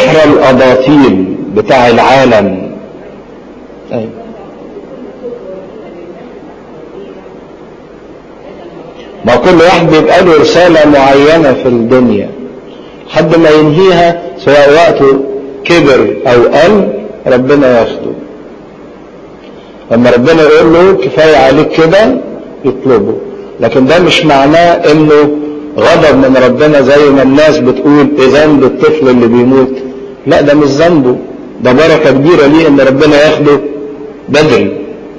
سحر الاباطيل بتاع العالم أيوة. ما كل واحد بيبقى له رسالة معينة في الدنيا حد ما ينهيها سواء وقته كبر او قل ربنا ياخده لما ربنا يقول له كفاية عليك كده يطلبه لكن ده مش معناه انه غضب من ربنا زي ما الناس بتقول ايه ذنب الطفل اللي بيموت لا ده مش ذنبه ده بركة كبيرة ليه ان ربنا ياخده بدري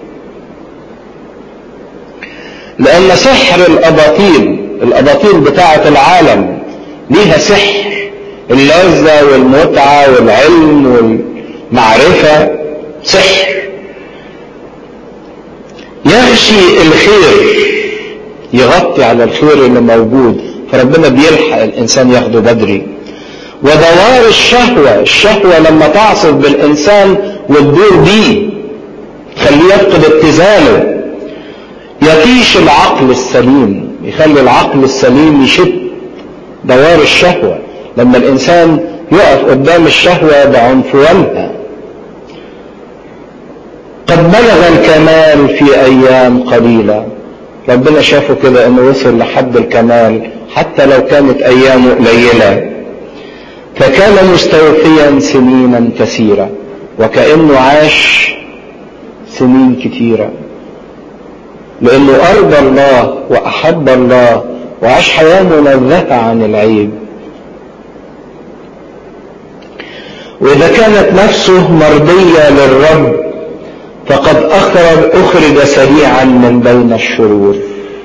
لان سحر الاباطيل الاباطيل بتاعة العالم ليها سحر اللذة والمتعة والعلم والمعرفة سحر يغشي الخير يغطي على الخير اللي موجود فربنا بيلحق الانسان ياخده بدري ودوار الشهوة الشهوة لما تعصف بالانسان وتدور بيه تخليه يفقد اتزانه يطيش العقل السليم يخلي العقل السليم يشد دوار الشهوة لما الانسان يقف قدام الشهوة بعنفوانها قد بلغ الكمال في ايام قليله ربنا شافه كده انه وصل لحد الكمال حتى لو كانت ايامه قليله فكان مستوفيا سنينا كثيره وكانه عاش سنين كثيره لانه ارضى الله واحب الله وعاش حياه منزهه عن العيب واذا كانت نفسه مرضيه للرب فقد أخرج أخرج سريعا من بين الشرور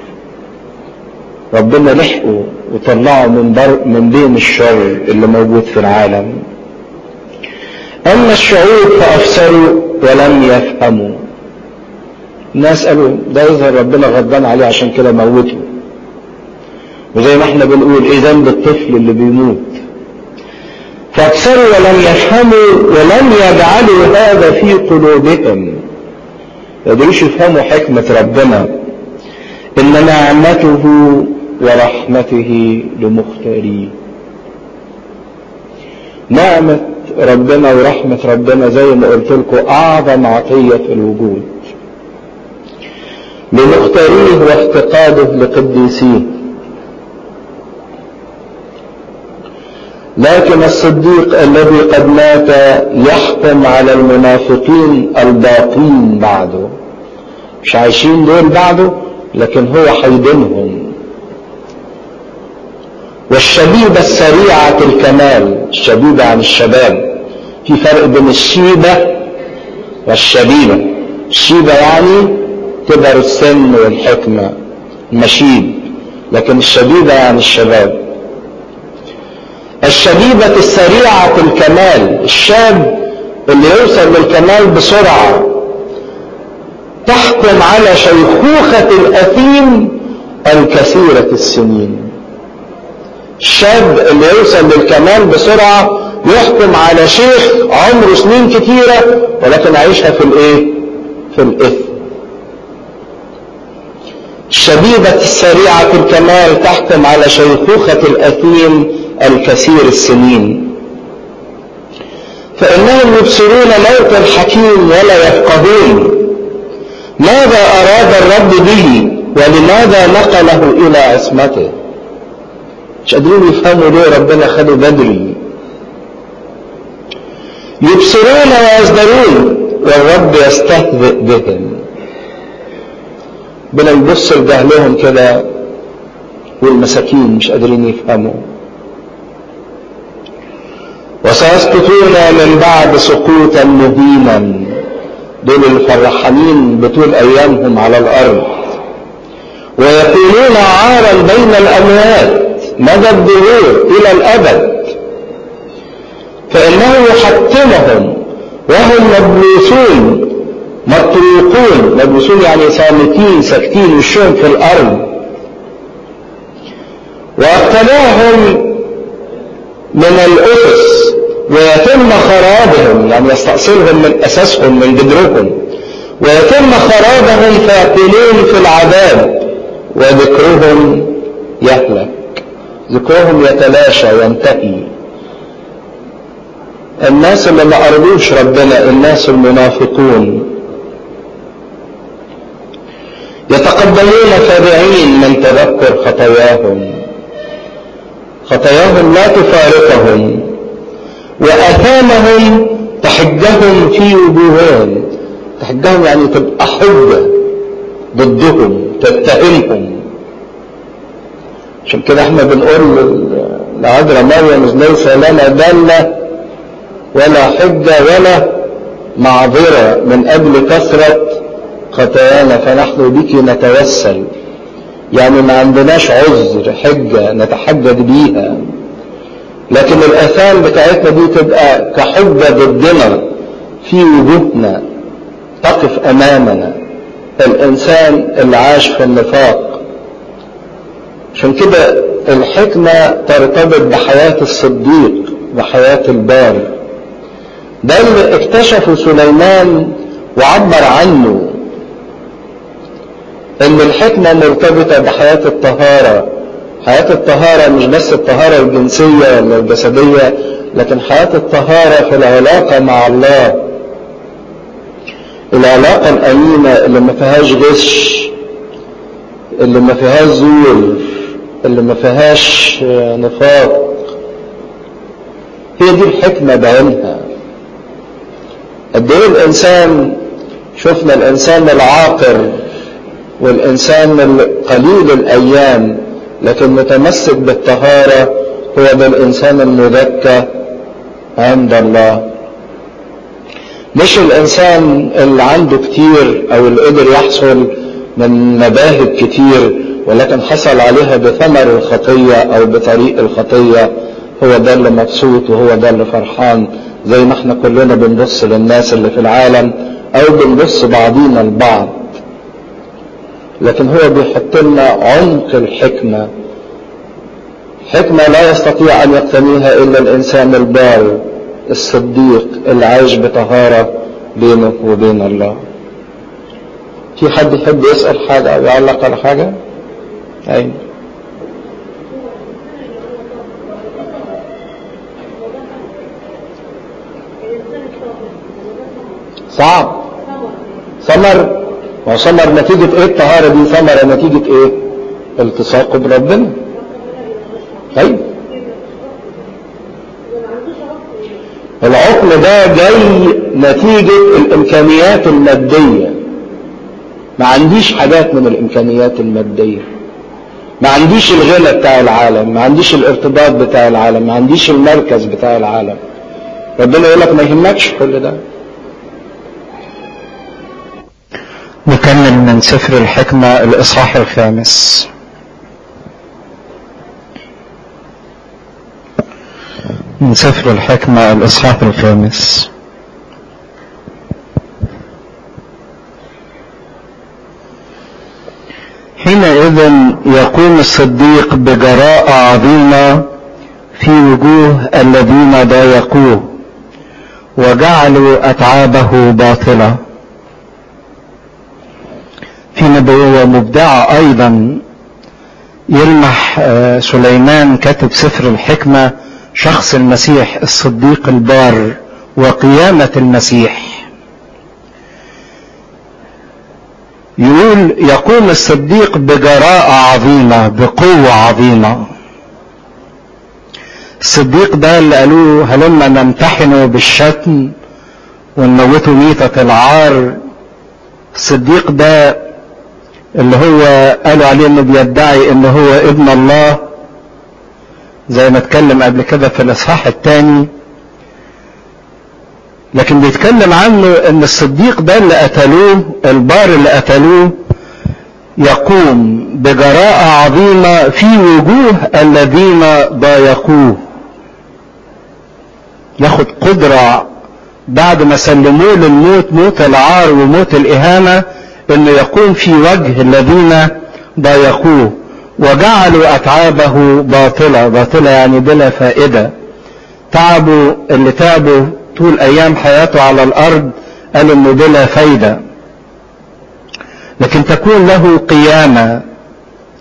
ربنا لحقه وطلعه من, بر من بين الشر اللي موجود في العالم أما الشعوب فأفسروا ولم يفهموا الناس قالوا ده يظهر ربنا غضبان عليه عشان كده موته وزي ما احنا بنقول ايه ذنب الطفل اللي بيموت فأكثروا ولم يفهموا ولم يجعلوا هذا في قلوبهم يقدروش يفهموا حكمة ربنا إن نعمته ورحمته لمختاريه نعمة ربنا ورحمة ربنا زي ما قلت لكم أعظم عطية في الوجود لمختاريه وافتقاده لقديسيه لكن الصديق الذي قد مات يحكم على المنافقين الباقين بعده مش عايشين دول بعده لكن هو حيدنهم والشبيبة السريعة الكمال الشبيبة عن الشباب في فرق بين الشيبة والشبيبة الشيبة يعني كبر السن والحكمة مشيب لكن الشبيبة يعني الشباب الشبيبة السريعة الكمال الشاب اللي يوصل للكمال بسرعة تحكم على شيخوخة الأثيم الكثيرة السنين الشاب اللي يوصل للكمال بسرعة يحكم على شيخ عمره سنين كتيرة ولكن عايشها في الايه في الاثم الشبيبة السريعة الكمال تحكم على شيخوخة الأثيم الكثير السنين فإنهم يبصرون موت الحكيم ولا يفقهون ماذا أراد الرب به ولماذا نقله إلى عصمته مش قادرين يفهموا ليه ربنا خده بدري يبصرون ويزدرون والرب يستهزئ بهم ربنا يبص لجهلهم كده والمساكين مش قادرين يفهموا وسيسقطون من بعد سقوطا مهينا دول الفرحانين بطول ايامهم على الارض ويكونون عارا بين الاموات مدى الدهور الى الابد فانه يحطمهم وهم مبلوسون مطروقون مبلوسون يعني صامتين ساكتين وشهم في الارض وابتلاهم من الاسس ويتم خرابهم يعني يستأصلهم من اساسهم من جدرهم ويتم خرابهم فيقولون في العذاب وذكرهم يهلك ذكرهم يتلاشى ينتهي الناس اللي ما قربوش ربنا الناس المنافقون يتقبلون تابعين من تذكر خطاياهم خطاياهم لا تفارقهم وآثامهم تحجهم في وجوههم تحجهم يعني تبقى حجة ضدهم تتهمهم عشان كده احنا بنقول لعذراء مريم ليس لنا دالة ولا حجة ولا معذرة من أجل كثرة خطايانا فنحن بك نتوسل يعني ما عندناش عذر حجة نتحجج بيها لكن الآثام بتاعتنا دي تبقى كحجة ضدنا في وجوهنا تقف أمامنا الإنسان اللي عاش في النفاق عشان كده الحكمة ترتبط بحياة الصديق بحياة البار ده اللي اكتشفه سليمان وعبر عنه ان الحكمة مرتبطة بحياة الطهارة حياة الطهارة مش بس الطهارة الجنسية ولا الجسدية لكن حياة الطهارة في العلاقة مع الله العلاقة الأمينة اللي ما فيهاش غش اللي ما فيهاش زور اللي ما فيهاش نفاق هي دي الحكمة بعينها قد ايه الانسان شفنا الانسان العاقر والانسان قليل الايام لكن متمسك بالطهارة هو ده الانسان المذكى عند الله مش الانسان اللي عنده كتير او اللي قدر يحصل من مباهج كتير ولكن حصل عليها بثمر الخطية او بطريق الخطية هو ده اللي مبسوط وهو ده اللي فرحان زي ما احنا كلنا بنبص للناس اللي في العالم او بنبص بعضينا البعض لكن هو بيحط لنا عمق الحكمة حكمة لا يستطيع ان يقتنيها الا الانسان البار الصديق اللي عايش بطهارة بينه وبين الله في حد يحب يسأل حاجة او يعلق على حاجة ايوه صعب ثمر ما ثمر نتيجة ايه الطهارة دي ثمرة نتيجة ايه التصاقه بربنا طيب العقل ده جاي نتيجة الامكانيات المادية ما عنديش حاجات من الامكانيات المادية ما عنديش الغنى بتاع العالم ما عنديش الارتباط بتاع العالم ما عنديش المركز بتاع العالم ربنا يقول لك ما يهمكش كل ده نكمل من سفر الحكمة الإصحاح الخامس من سفر الحكمة الإصحاح الخامس حينئذ يقوم الصديق بجراءة عظيمة في وجوه الذين ضايقوه وجعلوا أتعابه باطلة في نبوة مبدعة أيضا يلمح سليمان كاتب سفر الحكمة شخص المسيح الصديق البار وقيامة المسيح يقول يقوم الصديق بجراءة عظيمة بقوة عظيمة الصديق ده اللي قالوه هلما نمتحنه بالشتم ونموته ميتة العار الصديق ده اللي هو قالوا عليه انه بيدعي انه هو ابن الله زي ما اتكلم قبل كده في الاصحاح الثاني لكن بيتكلم عنه ان الصديق ده اللي قتلوه البار اللي قتلوه يقوم بجراءة عظيمة في وجوه الذين ضايقوه ياخد قدرة بعد ما سلموه للموت موت العار وموت الإهانة انه يقوم في وجه الذين ضايقوه وجعلوا اتعابه باطلة باطلة يعني بلا فائدة تعبوا اللي تعبوا طول ايام حياته على الارض قالوا انه بلا فايدة لكن تكون له قيامة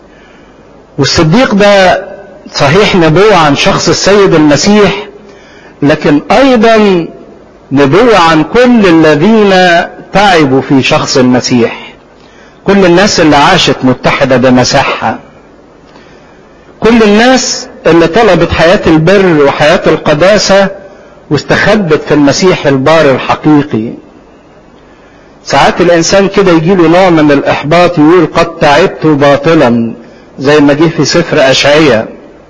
والصديق ده صحيح نبوة عن شخص السيد المسيح لكن ايضا نبوة عن كل الذين تعبوا في شخص المسيح كل الناس اللي عاشت متحدة بمساحها كل الناس اللي طلبت حياة البر وحياة القداسة واستخبت في المسيح البار الحقيقي ساعات الانسان كده يجيله نوع من الاحباط يقول قد تعبت باطلا زي ما جه في سفر اشعياء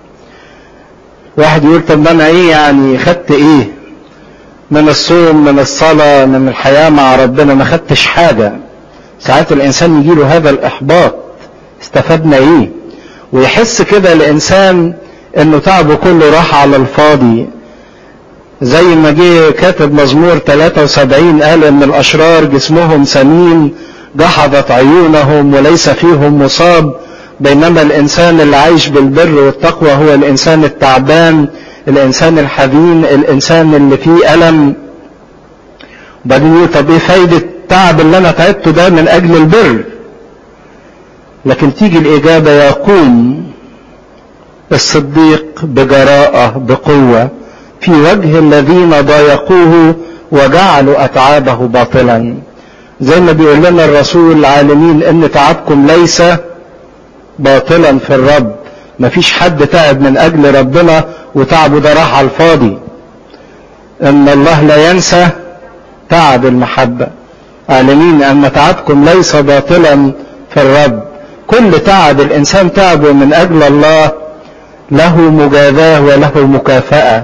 واحد يقول طب انا ايه يعني خدت ايه من الصوم من الصلاة من الحياة مع ربنا ما خدتش حاجة ساعات الانسان يجيله هذا الاحباط استفدنا ايه ويحس كده الانسان انه تعبه كله راح على الفاضي زي ما جه كاتب مزمور 73 قال ان الاشرار جسمهم سمين جحظت عيونهم وليس فيهم مصاب بينما الانسان اللي عايش بالبر والتقوى هو الانسان التعبان الانسان الحزين الانسان اللي فيه الم وبعدين يقول طب ايه فايدة التعب اللي انا تعبته ده من اجل البر لكن تيجي الاجابة يقوم الصديق بجراءة بقوة في وجه الذين ضايقوه وجعلوا اتعابه باطلا زي ما بيقول لنا الرسول عالمين ان تعبكم ليس باطلا في الرب مفيش حد تعب من اجل ربنا وتعبه ده راح على الفاضي ان الله لا ينسى تعب المحبة عالمين ان تعبكم ليس باطلا في الرب كل تعب الانسان تعبه من اجل الله له مجازاه وله مكافأة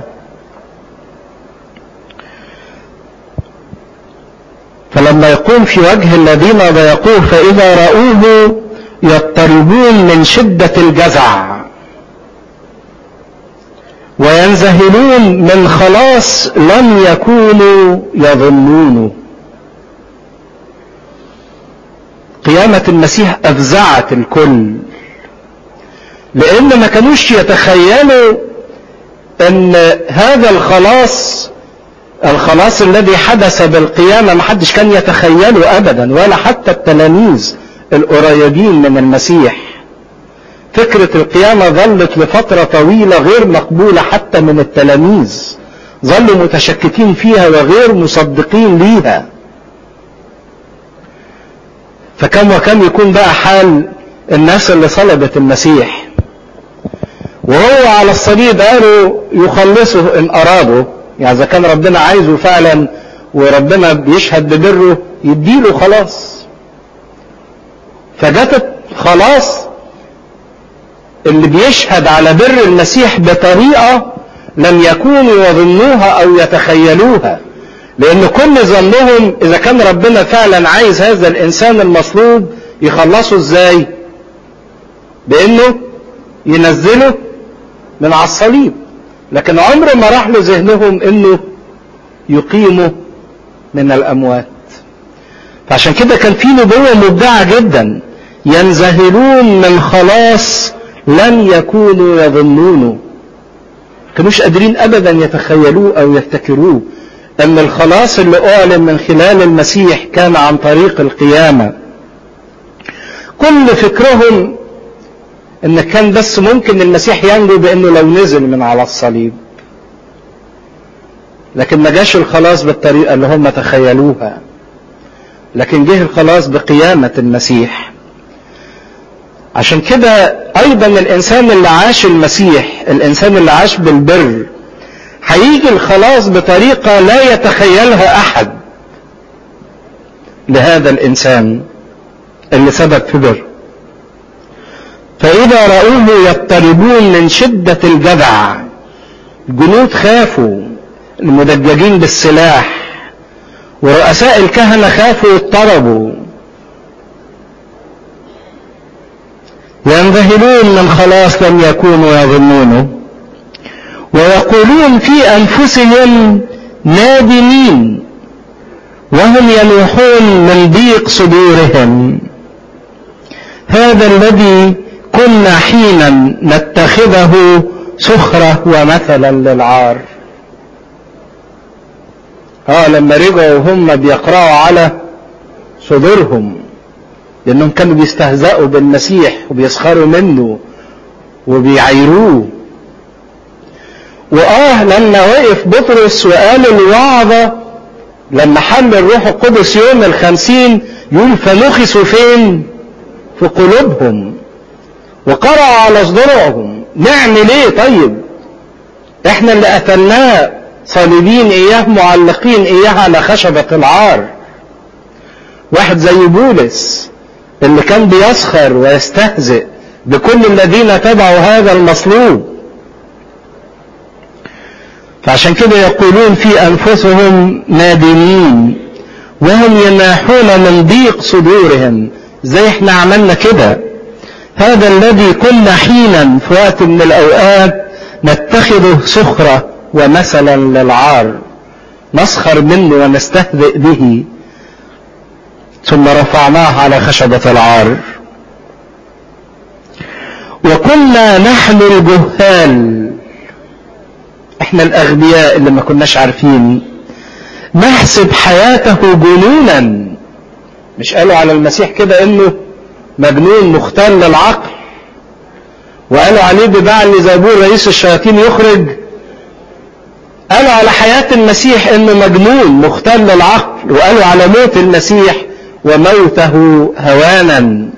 فلما يقوم في وجه الذين ضايقوه فإذا رأوه يضطربون من شدة الجزع وينزهلون من خلاص لم يكونوا يظنونه قيامة المسيح أفزعت الكل لأن ما كانوش يتخيلوا أن هذا الخلاص الخلاص الذي حدث بالقيامة ما حدش كان يتخيله أبدا ولا حتى التلاميذ القريبين من المسيح فكرة القيامة ظلت لفترة طويلة غير مقبولة حتى من التلاميذ ظلوا متشككين فيها وغير مصدقين ليها فكم وكم يكون بقى حال الناس اللي صلبت المسيح وهو على الصليب قالوا يخلصه ان ارادوا يعني اذا كان ربنا عايزه فعلا وربنا بيشهد ببره يديله خلاص فجت خلاص اللي بيشهد على بر المسيح بطريقة لم يكونوا يظنوها او يتخيلوها لان كل ظنهم اذا كان ربنا فعلا عايز هذا الانسان المصلوب يخلصه ازاي بانه ينزله من على الصليب لكن عمر ما راح لذهنهم انه يقيمه من الاموات فعشان كده كان في نبوة مبدعة جدا ينزهلون من خلاص لم يكونوا يظنونه كانوش قادرين ابدا يتخيلوه او يفتكروه ان الخلاص اللي اعلن من خلال المسيح كان عن طريق القيامة كل فكرهم ان كان بس ممكن المسيح ينجو بانه لو نزل من على الصليب لكن ما جاش الخلاص بالطريقة اللي هم تخيلوها لكن جه الخلاص بقيامة المسيح عشان كده ايضا الانسان اللي عاش المسيح الانسان اللي عاش بالبر هيجي الخلاص بطريقة لا يتخيلها احد لهذا الانسان اللي ثبت في بر فاذا رأوه يضطربون من شدة الجدع الجنود خافوا المدججين بالسلاح ورؤساء الكهنة خافوا واضطربوا ينذهلون من خلاص لم يكونوا يظنونه ويقولون في أنفسهم نادمين وهم ينوحون من ضيق صدورهم هذا الذي كنا حينا نتخذه سخرة ومثلا للعار اه لما رجعوا هم بيقرأوا على صدورهم لانهم كانوا بيستهزئوا بالمسيح وبيسخروا منه وبيعيروه وآه لما وقف بطرس وقال الوعظة لما حل الروح القدس يوم الخمسين يقول فنخسوا فين في قلوبهم وقرأ على صدورهم نعمل ايه طيب احنا اللي قتلناه صليبين اياه معلقين اياه على خشبة العار واحد زي بولس اللي كان بيسخر ويستهزئ بكل الذين تبعوا هذا المصلوب فعشان كده يقولون في انفسهم نادمين وهم يناحون من ضيق صدورهم زي احنا عملنا كده هذا الذي كنا حينا في وقت من الاوقات نتخذه سخرة ومثلا للعار نسخر منه ونستهزئ به ثم رفعناه على خشبة العار وكنا نحن الجهال احنا الاغبياء اللي ما كناش عارفين نحسب حياته جنونا مش قالوا على المسيح كده انه مجنون مختل العقل وقالوا عليه ببعل زبور رئيس الشياطين يخرج قالوا على حياة المسيح انه مجنون مختل العقل وقالوا على موت المسيح وموته هوانا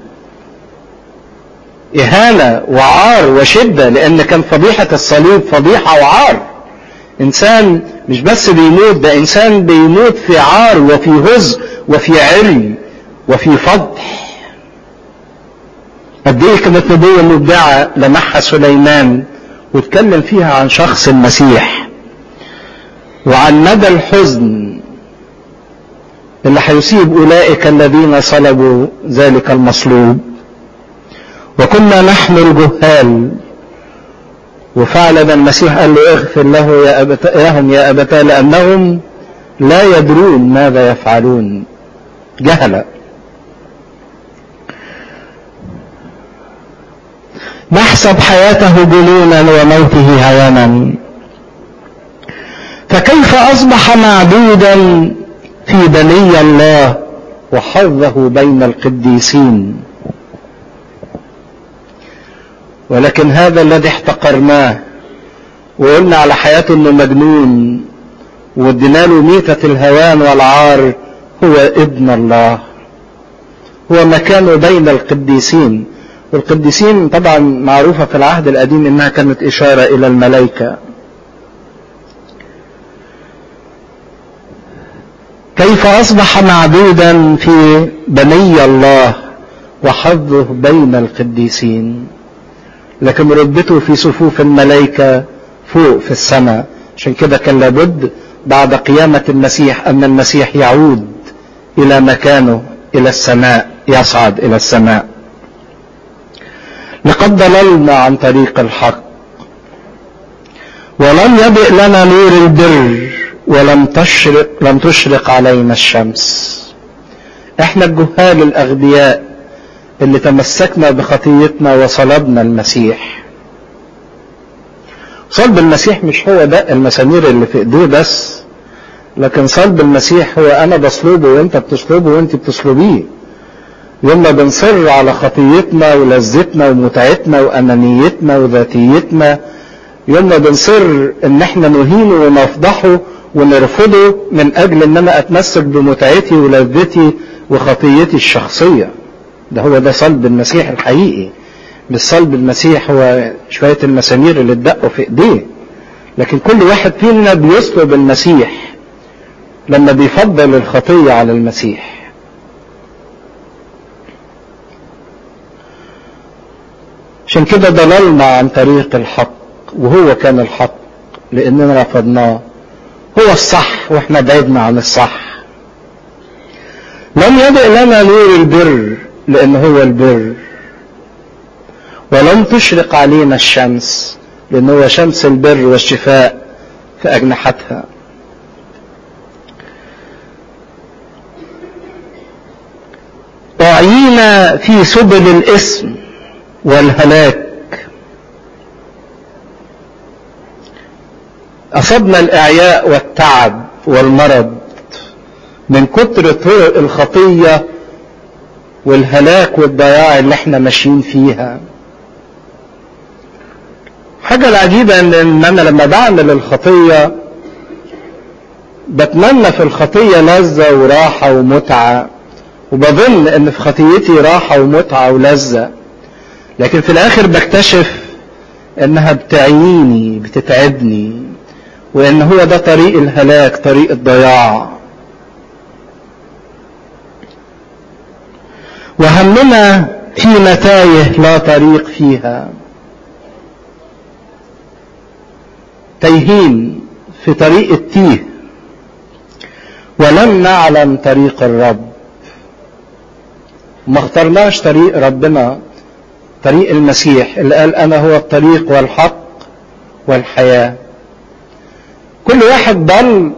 إهانة وعار وشدة لأن كان فضيحة الصليب فضيحة وعار إنسان مش بس بيموت ده إنسان بيموت في عار وفي هز وفي علم وفي فضح قد ايه كانت نبوة مبدعة لمحها سليمان واتكلم فيها عن شخص المسيح وعن مدى الحزن اللي هيصيب أولئك الذين صلبوا ذلك المصلوب وكنا نحن الجهال وفعلا المسيح قال له اغفر له يا أبتا لهم يا أبتا لأنهم لا يدرون ماذا يفعلون جهل نحسب حياته جنونا وموته هوانا فكيف أصبح معدودا في بني الله وحظه بين القديسين ولكن هذا الذي احتقرناه وقلنا على حياته انه مجنون وادينا له ميتة الهوان والعار هو ابن الله هو مكانه بين القديسين والقديسين طبعا معروفة في العهد القديم انها كانت اشارة الى الملائكة كيف اصبح معدودا في بني الله وحظه بين القديسين لكن رتبته في صفوف الملائكة فوق في السماء عشان كده كان لابد بعد قيامة المسيح أن المسيح يعود إلى مكانه إلى السماء يصعد إلى السماء لقد ضللنا عن طريق الحق ولم يبئ لنا نور البر ولم تشرق لم تشرق علينا الشمس احنا الجهال الاغبياء اللي تمسكنا بخطيتنا وصلبنا المسيح صلب المسيح مش هو ده المسامير اللي في ايديه بس لكن صلب المسيح هو انا بصلبه وانت بتصلبه وانت بتصلبيه يوم ما بنصر على خطيتنا ولذتنا ومتعتنا وانانيتنا وذاتيتنا يوم ما بنصر ان احنا نهينه ونفضحه ونرفضه من اجل ان انا اتمسك بمتعتي ولذتي وخطيتي الشخصيه ده هو ده صلب المسيح الحقيقي مش صلب المسيح هو شوية المسامير اللي اتدقوا في ايديه لكن كل واحد فينا بيصلب المسيح لما بيفضل الخطية على المسيح عشان كده ضللنا عن طريق الحق وهو كان الحق لاننا رفضناه هو الصح واحنا بعدنا عن الصح لم يبق لنا نور البر لأن هو البر ولم تشرق علينا الشمس لأن هو شمس البر والشفاء في أجنحتها أعينا في سبل الإثم والهلاك أصبنا الإعياء والتعب والمرض من كتر طرق الخطيه والهلاك والضياع اللي احنا ماشيين فيها الحاجة العجيبة ان إن انا لما بعمل الخطية بتمنى في الخطية لذة وراحة ومتعة وبظن ان في خطيتي راحة ومتعة ولذة لكن في الاخر بكتشف انها بتعيني بتتعبني وان هو ده طريق الهلاك طريق الضياع وهمنا في متايه لا طريق فيها تيهين في طريق التيه ولم نعلم طريق الرب ما اخترناش طريق ربنا طريق المسيح اللي قال انا هو الطريق والحق والحياة كل واحد ضل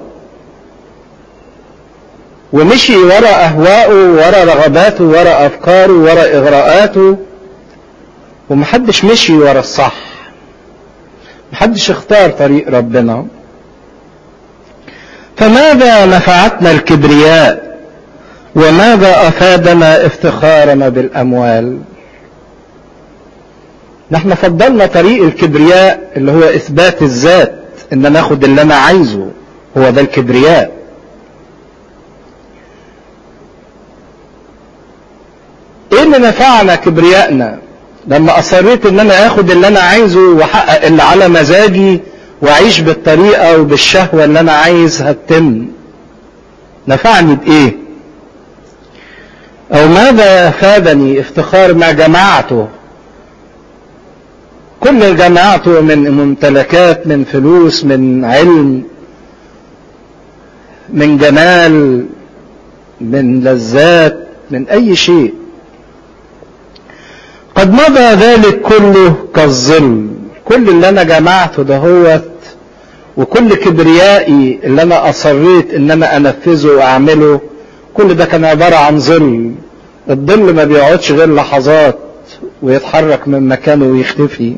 ومشي ورا اهواءه ورا رغباته ورا افكاره ورا اغراءاته ومحدش مشي ورا الصح محدش اختار طريق ربنا فماذا نفعتنا الكبرياء وماذا افادنا افتخارنا بالاموال نحن فضلنا طريق الكبرياء اللي هو اثبات الذات ان انا اخد اللي انا عايزه هو ده الكبرياء ايه اللي نفعنا كبريائنا لما اصريت ان انا اخد اللي انا عايزه واحقق اللي على مزاجي واعيش بالطريقه وبالشهوه اللي انا عايزها تتم نفعني بايه او ماذا فادني افتخار ما جمعته كل اللي جمعته من ممتلكات من فلوس من علم من جمال من لذات من اي شيء قد مضى ذلك كله كالظل كل اللي انا جمعته دهوت وكل كبريائي اللي انا اصريت ان انا انفذه واعمله كل ده كان عبارة عن ظل الظل ما بيقعدش غير لحظات ويتحرك من مكانه ويختفي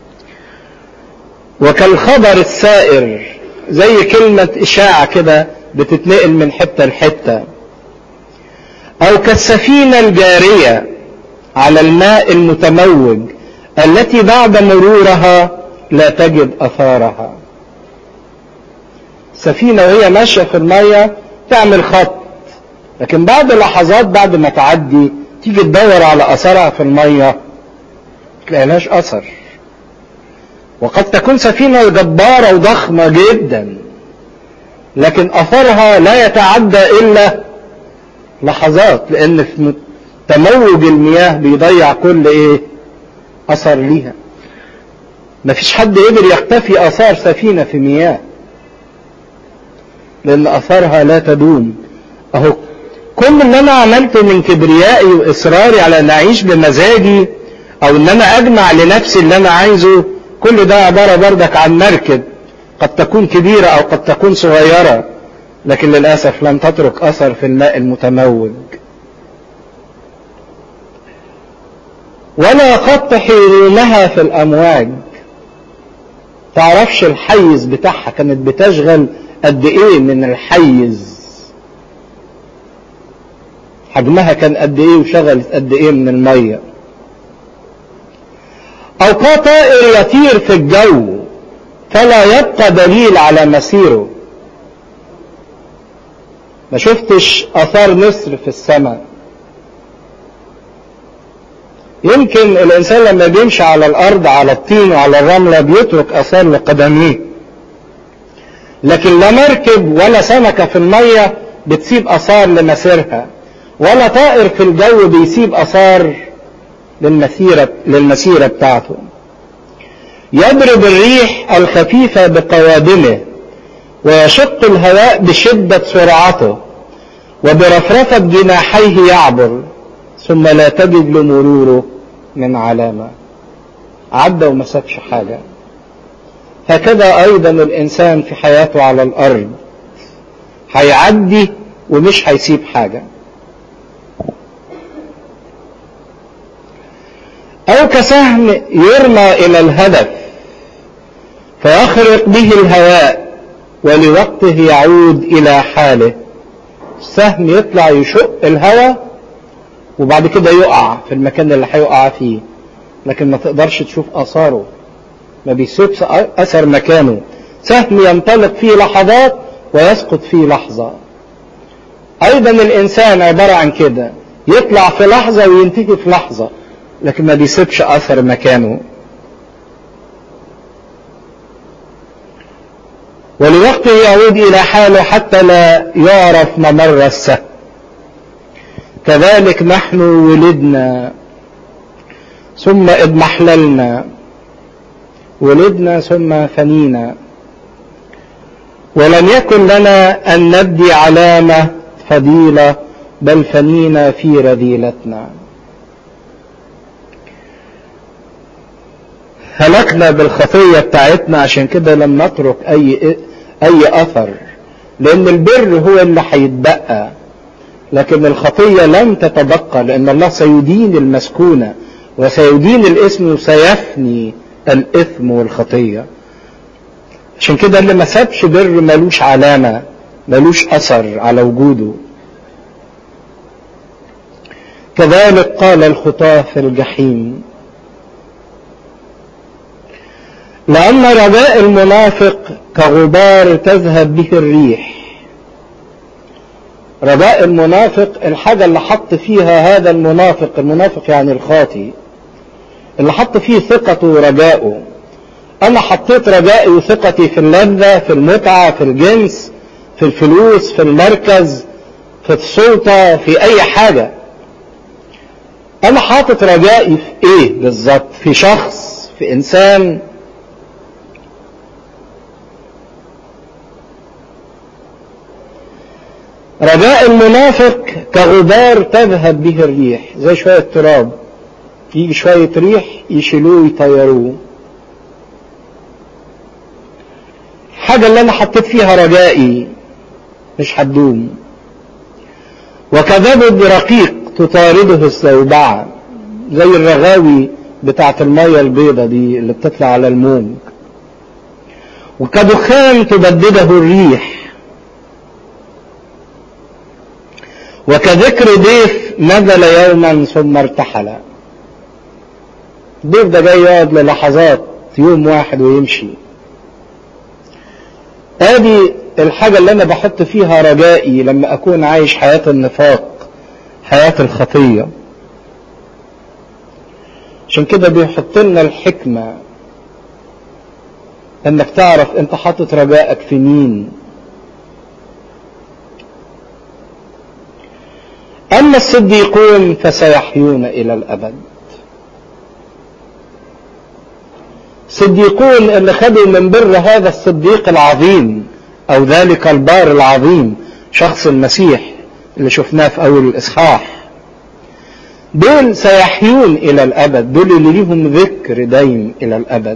وكالخبر السائر زي كلمة إشاعة كده بتتنقل من حتة لحتة أو كالسفينة الجارية على الماء المتموج التي بعد مرورها لا تجد أثارها سفينة وهي ماشية في المية تعمل خط لكن بعد لحظات بعد ما تعدي تيجي تدور على أثرها في المية تلاقيلهاش أثر وقد تكون سفينة جبارة وضخمة جدا لكن أثرها لا يتعدى إلا لحظات لأن في تموج المياه بيضيع كل إيه أثر ليها مفيش حد قدر يختفي أثار سفينة في مياه لأن أثرها لا تدوم أهو كل اللي أنا عملته من كبريائي وإصراري على أن أعيش بمزاجي أو أن أنا أجمع لنفسي اللي أنا عايزه كل ده عبارة بردك عن مركب قد تكون كبيرة أو قد تكون صغيرة لكن للأسف لم تترك أثر في الماء المتموج ولا خط حيلونها في الأمواج تعرفش الحيز بتاعها كانت بتشغل قد ايه من الحيز حجمها كان قد ايه وشغلت قد ايه من الميه او كطائر يطير في الجو فلا يبقى دليل على مسيره ما شفتش اثار نسر في السماء يمكن الانسان لما بيمشي على الارض على الطين وعلى الرمله بيترك اثار لقدميه لكن لا مركب ولا سمكه في الميه بتسيب اثار لمسيرها ولا طائر في الجو بيسيب اثار للمسيرة, للمسيرة بتاعته يضرب الريح الخفيفة بقوادمه ويشق الهواء بشدة سرعته وبرفرفة جناحيه يعبر ثم لا تجد لمروره من علامة عدى وما سابش حاجة هكذا أيضا الإنسان في حياته على الأرض هيعدي ومش هيسيب حاجة أو كسهم يرمى إلى الهدف فيخرق به الهواء ولوقته يعود إلى حاله السهم يطلع يشق الهواء وبعد كده يقع في المكان اللي هيقع فيه لكن ما تقدرش تشوف آثاره ما بيسيبش اثر مكانه سهم ينطلق فيه لحظات ويسقط فيه لحظة ايضا الانسان عبارة عن كده يطلع في لحظة وينتهي في لحظة لكن ما بيسيبش اثر مكانه ولوقته يعود الى حاله حتى لا يعرف ممر السهم كذلك نحن ولدنا ثم اضمحللنا ولدنا ثم فنينا ولم يكن لنا ان نبدي علامه فضيله بل فنينا في رذيلتنا هلكنا بالخطيه بتاعتنا عشان كده لم نترك اي اي اثر لان البر هو اللي هيتبقى لكن الخطيه لن تتبقى لان الله سيدين المسكونه وسيدين الاسم وسيفني الاثم والخطيه عشان كده اللي ما سابش بر ملوش علامه ملوش اثر على وجوده كذلك قال الخطاه في الجحيم لأن رجاء المنافق كغبار تذهب به الريح رجاء المنافق الحاجة اللي حط فيها هذا المنافق المنافق يعني الخاطي اللي حط فيه ثقته ورجائه أنا حطيت رجائي وثقتي في اللذة في المتعة في الجنس في الفلوس في المركز في السلطة في أي حاجة أنا حاطط رجائي في إيه بالظبط في شخص في إنسان رجاء المنافق كغبار تذهب به الريح زي شوية تراب يجي شوية ريح يشيلوه ويطيروه الحاجة اللي أنا حطيت فيها رجائي مش هتدوم وكذبب رقيق تطارده الزوبعة زي الرغاوي بتاعة المية البيضة دي اللي بتطلع على الموج وكدخان تبدده الريح وكذكر ضيف نزل يوما ثم ارتحل الضيف ده جاي يقعد للحظات يوم واحد ويمشي ادي الحاجة اللي انا بحط فيها رجائي لما اكون عايش حياة النفاق حياة الخطية عشان كده بيحط لنا الحكمة انك تعرف انت حاطط رجائك في مين أما الصديقون فسيحيون إلى الأبد صديقون اللي خدوا من بر هذا الصديق العظيم أو ذلك البار العظيم شخص المسيح اللي شفناه في أول الإصحاح دول سيحيون إلى الأبد دول اللي ليهم ذكر دايم إلى الأبد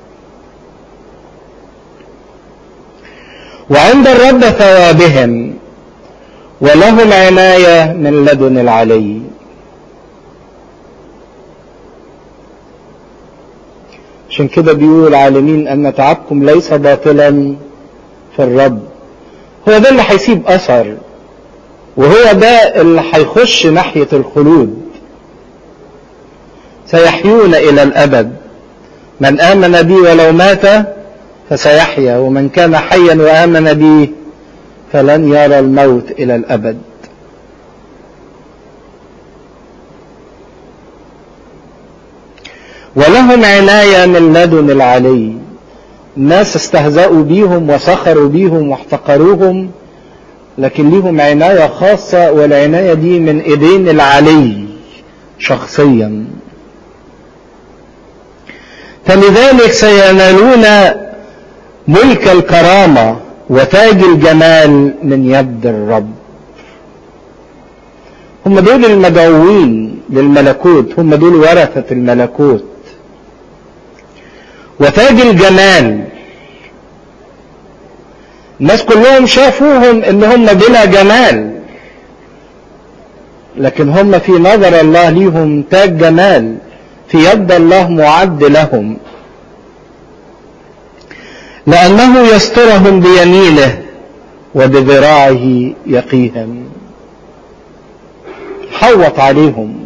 وعند الرب ثوابهم ولهم عناية من لدن العلي عشان كده بيقول العالمين أن تعبكم ليس باطلا في الرب هو ده اللي هيسيب أثر وهو ده اللي هيخش ناحية الخلود سيحيون إلى الأبد من آمن بي ولو مات فسيحيا ومن كان حيا وآمن بي فلن يرى الموت إلى الأبد ولهم عناية من لدن العلي الناس استهزأوا بيهم وسخروا بيهم واحتقروهم لكن ليهم عناية خاصة والعناية دي من ايدين العلي شخصيا فلذلك سينالون ملك الكرامة وتاج الجمال من يد الرب هم دول المدعوين للملكوت هم دول ورثة الملكوت وتاج الجمال الناس كلهم شافوهم ان هم بلا جمال لكن هم في نظر الله ليهم تاج جمال في يد الله معد لهم لأنه يسترهم بيمينه وبذراعه يقيهم حوط عليهم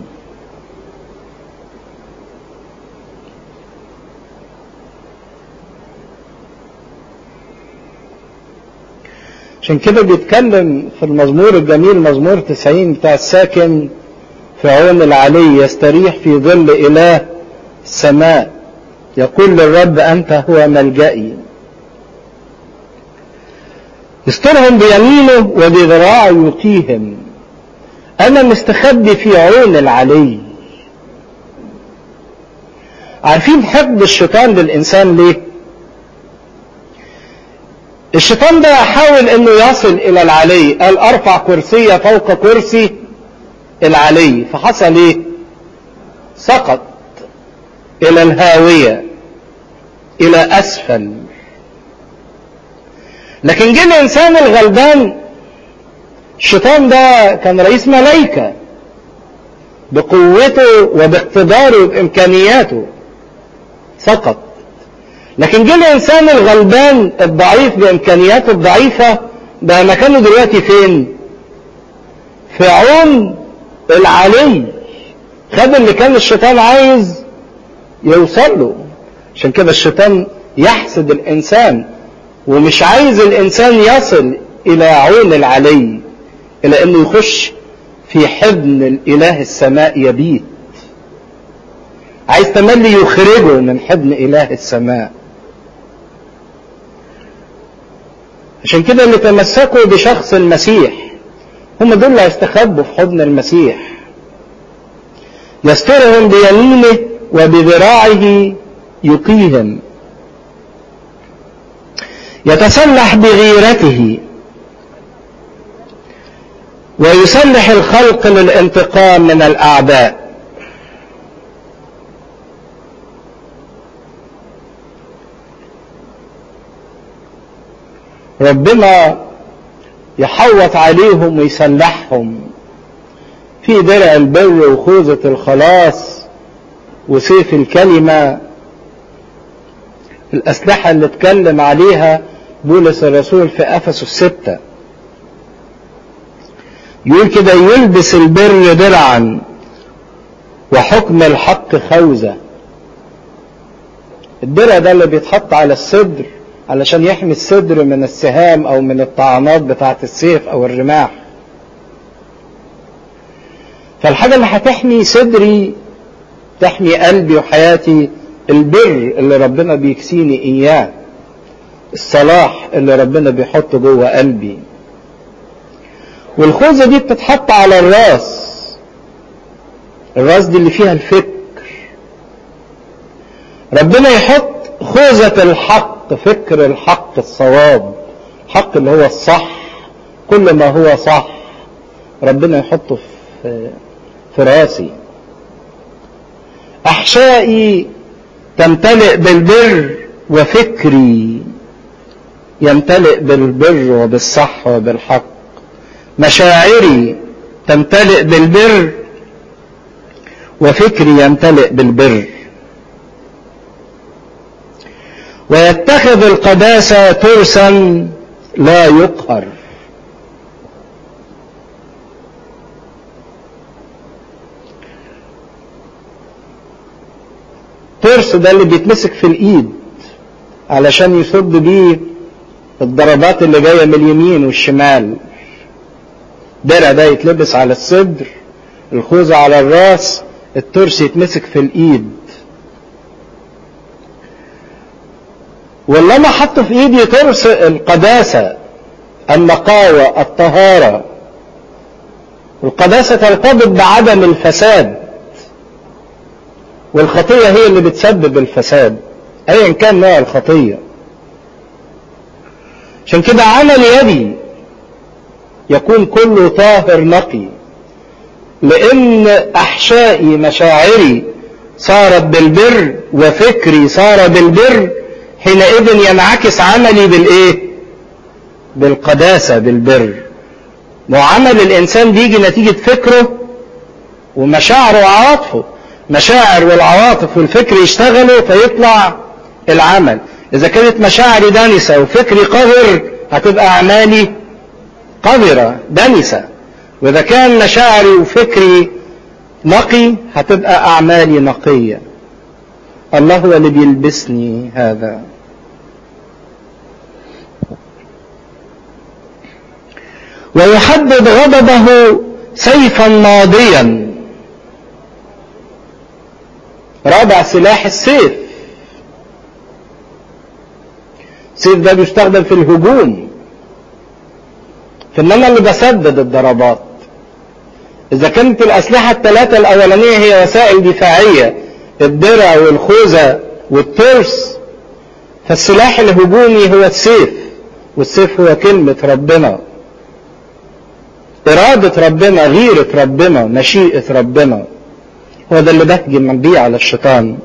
عشان كده بيتكلم في المزمور الجميل مزمور 90 بتاع الساكن في عون العلي يستريح في ظل إله السماء يقول للرب أنت هو ملجئي يسترهم بيمينه وبذراعه يقيهم أنا مستخبي في عون العلي عارفين حقد الشيطان للإنسان ليه؟ الشيطان ده حاول انه يصل الى العلي قال ارفع كرسي فوق كرسي العلي فحصل ايه سقط الى الهاوية الى اسفل لكن جه الانسان الغلبان الشيطان ده كان رئيس ملايكة بقوته وباقتداره وبامكانياته سقط لكن جه الانسان الغلبان الضعيف بامكانياته الضعيفة بقى مكانه دلوقتي فين في عون العلي خد اللي كان الشيطان عايز يوصل له عشان كده الشيطان يحسد الانسان ومش عايز الانسان يصل الى عون العلي الى انه يخش في حضن الاله السماء يبيت عايز تملي يخرجه من حضن اله السماء عشان كده اللي تمسكوا بشخص المسيح هم دول اللي هيستخبوا في حضن المسيح يسترهم بيمينه وبذراعه يقيهم يتسلح بغيرته ويسلح الخلق للانتقام من الاعداء ربنا يحوط عليهم ويسلحهم في درع البر وخوذة الخلاص وسيف الكلمة الأسلحة اللي اتكلم عليها بولس الرسول في أفسس الستة يقول كده يلبس البر درعا وحكم الحق خوذة الدرع ده اللي بيتحط على الصدر علشان يحمي الصدر من السهام او من الطعنات بتاعة السيف او الرماح فالحاجة اللي هتحمي صدري تحمي قلبي وحياتي البر اللي ربنا بيكسيني اياه الصلاح اللي ربنا بيحطه جوه قلبي والخوذة دي بتتحط على الراس الراس دي اللي فيها الفكر ربنا يحط خوذة الحق فكر الحق الصواب الحق اللي هو الصح كل ما هو صح ربنا يحطه في في راسي احشائي تمتلئ بالبر وفكري يمتلئ بالبر وبالصح وبالحق مشاعري تمتلئ بالبر وفكري يمتلئ بالبر ويتخذ القداسة ترسا لا يقهر ترس ده اللي بيتمسك في الايد علشان يصد بيه الضربات اللي جاية من اليمين والشمال درع ده يتلبس على الصدر الخوذة على الراس الترس يتمسك في الايد واللي انا حاطه في ايدي ترس القداسة النقاوة الطهارة القداسة ترتبط بعدم الفساد والخطية هي اللي بتسبب الفساد ايا كان نوع الخطية عشان كده عمل يدي يكون كله طاهر نقي لان احشائي مشاعري صارت بالبر وفكري صار بالبر حينئذ ينعكس عملي بالايه بالقداسة بالبر وعمل الانسان بيجي نتيجة فكره ومشاعره وعواطفه مشاعر والعواطف والفكر يشتغلوا فيطلع العمل اذا كانت مشاعري دنسة وفكري قذر هتبقى اعمالي قذرة دنسة واذا كان مشاعري وفكري نقي هتبقى اعمالي نقية الله هو اللي بيلبسني هذا ويحدد غضبه سيفا ماضيا رابع سلاح السيف السيف ده بيستخدم في الهجوم في ان انا اللي بسدد الضربات اذا كانت الاسلحة الثلاثة الاولانية هي وسائل دفاعية الدرع والخوذة والترس فالسلاح الهجومي هو السيف والسيف هو كلمة ربنا إرادة ربنا غيرة ربنا مشيئة ربنا هو ده اللي بهجم بيه على الشيطان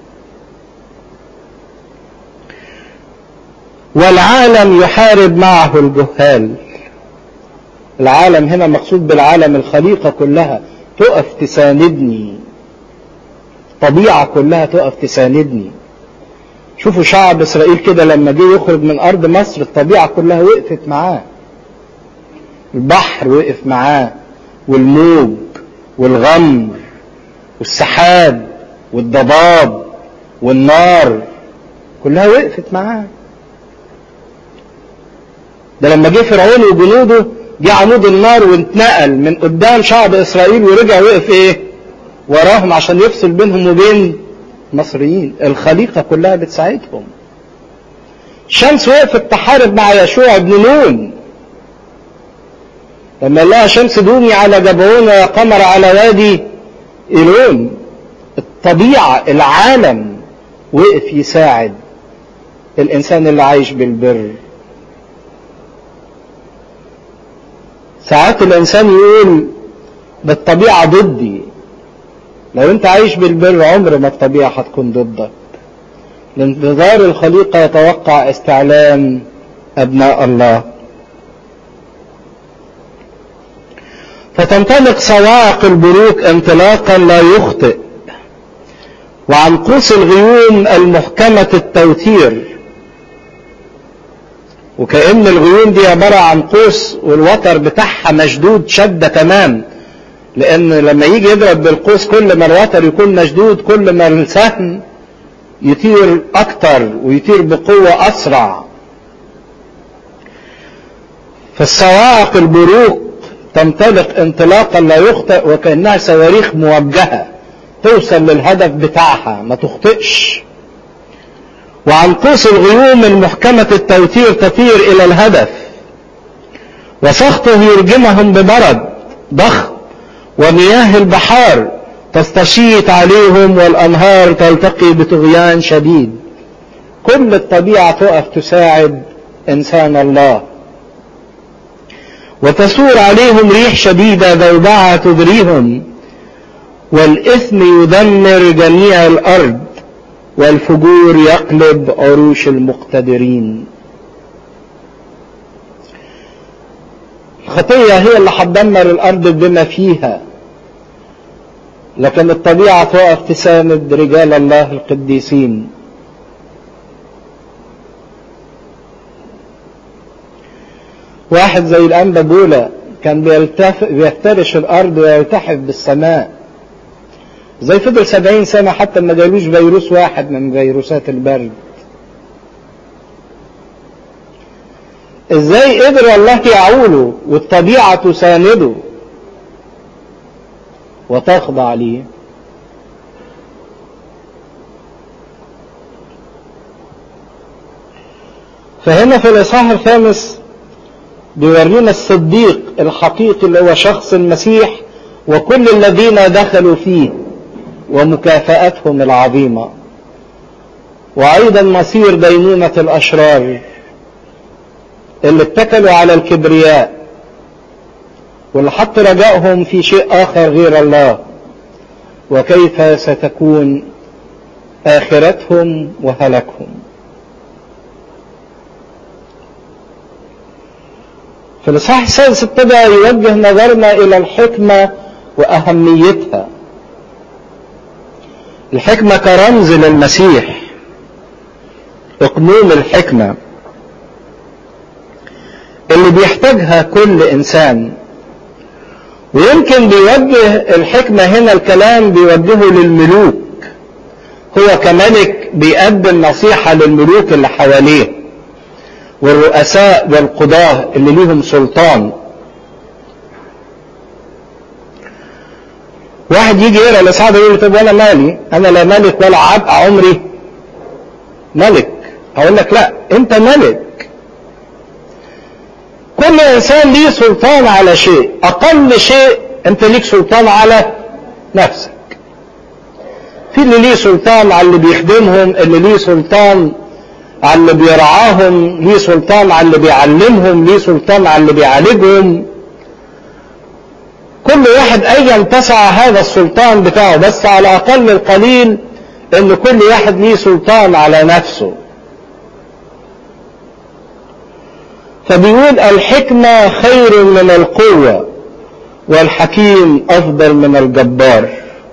والعالم يحارب معه الجهال العالم هنا مقصود بالعالم الخليقة كلها تقف تساندني الطبيعة كلها تقف تساندني شوفوا شعب اسرائيل كده لما جه يخرج من ارض مصر الطبيعة كلها وقفت معاه البحر وقف معاه والموج والغمر والسحاب والضباب والنار كلها وقفت معاه ده لما جه فرعون وجنوده جه عمود النار واتنقل من قدام شعب اسرائيل ورجع وقف ايه وراهم عشان يفصل بينهم وبين المصريين الخليقة كلها بتساعدهم الشمس وقفت تحارب مع يشوع بن نون لما لها شمس دومي على جبعون وقمر على وادي إيلون الطبيعة العالم وقف يساعد الإنسان اللي عايش بالبر ساعات الإنسان يقول ده الطبيعة ضدي لو انت عايش بالبر عمر ما الطبيعة هتكون ضدك لانتظار الخليقة يتوقع استعلام أبناء الله فتنطلق صواعق البروق انطلاقا لا يخطئ وعن قوس الغيوم المحكمة التوتير وكأن الغيوم دي عبارة عن قوس والوتر بتاعها مشدود شدة تمام لان لما يجي يضرب بالقوس كل ما الوتر يكون مشدود كل ما السهم يطير اكتر ويطير بقوة اسرع فالصواعق البروق تنطلق انطلاقا لا يخطئ وكأنها صواريخ موجهة توصل للهدف بتاعها ما تخطئش وعن قوس الغيوم المحكمة التوتير تطير الى الهدف وسخطه يرجمهم ببرد ضخم ومياه البحار تستشيط عليهم والأنهار تلتقي بطغيان شديد كل الطبيعة تقف تساعد إنسان الله وتسور عليهم ريح شديدة ذوبعة تدريهم والإثم يدمر جميع الأرض والفجور يقلب عروش المقتدرين الخطية هي اللي هتدمر الأرض بما فيها لكن الطبيعة تقف تساند رجال الله القديسين واحد زي الأنبا بولا كان بيفترش الأرض ويلتحف بالسماء زي فضل سبعين سنة حتى ما جالوش فيروس واحد من فيروسات البرد ازاي قدر الله يعوله والطبيعة تسانده وتخضع ليه فهنا في الإصحاح الخامس بيورينا الصديق الحقيقي اللي هو شخص المسيح وكل الذين دخلوا فيه ومكافأتهم العظيمة وأيضا مصير دينونة الأشرار اللي اتكلوا على الكبرياء واللي حط رجائهم في شيء آخر غير الله وكيف ستكون آخرتهم وهلكهم في الإصحاح السادس ابتدى يوجه نظرنا إلى الحكمة وأهميتها الحكمة كرمز للمسيح اقنوم الحكمة اللي بيحتاجها كل إنسان ويمكن بيوجه الحكمة هنا الكلام بيوجهه للملوك هو كملك بيقدم نصيحة للملوك اللي حواليه والرؤساء والقضاة اللي ليهم سلطان واحد يجي يقرا الاصحاب يقول لي طب وانا مالي انا لا ملك ولا عبد عمري ملك اقول لك لا انت ملك كل انسان ليه سلطان على شيء اقل شيء انت ليك سلطان على نفسك في اللي ليه سلطان على اللي بيخدمهم اللي ليه سلطان على اللي بيرعاهم ليه سلطان على اللي بيعلمهم ليه سلطان على اللي بيعالجهم كل واحد ايا تسع هذا السلطان بتاعه بس على اقل القليل ان كل واحد ليه سلطان على نفسه فبيقول الحكمة خير من القوة والحكيم افضل من الجبار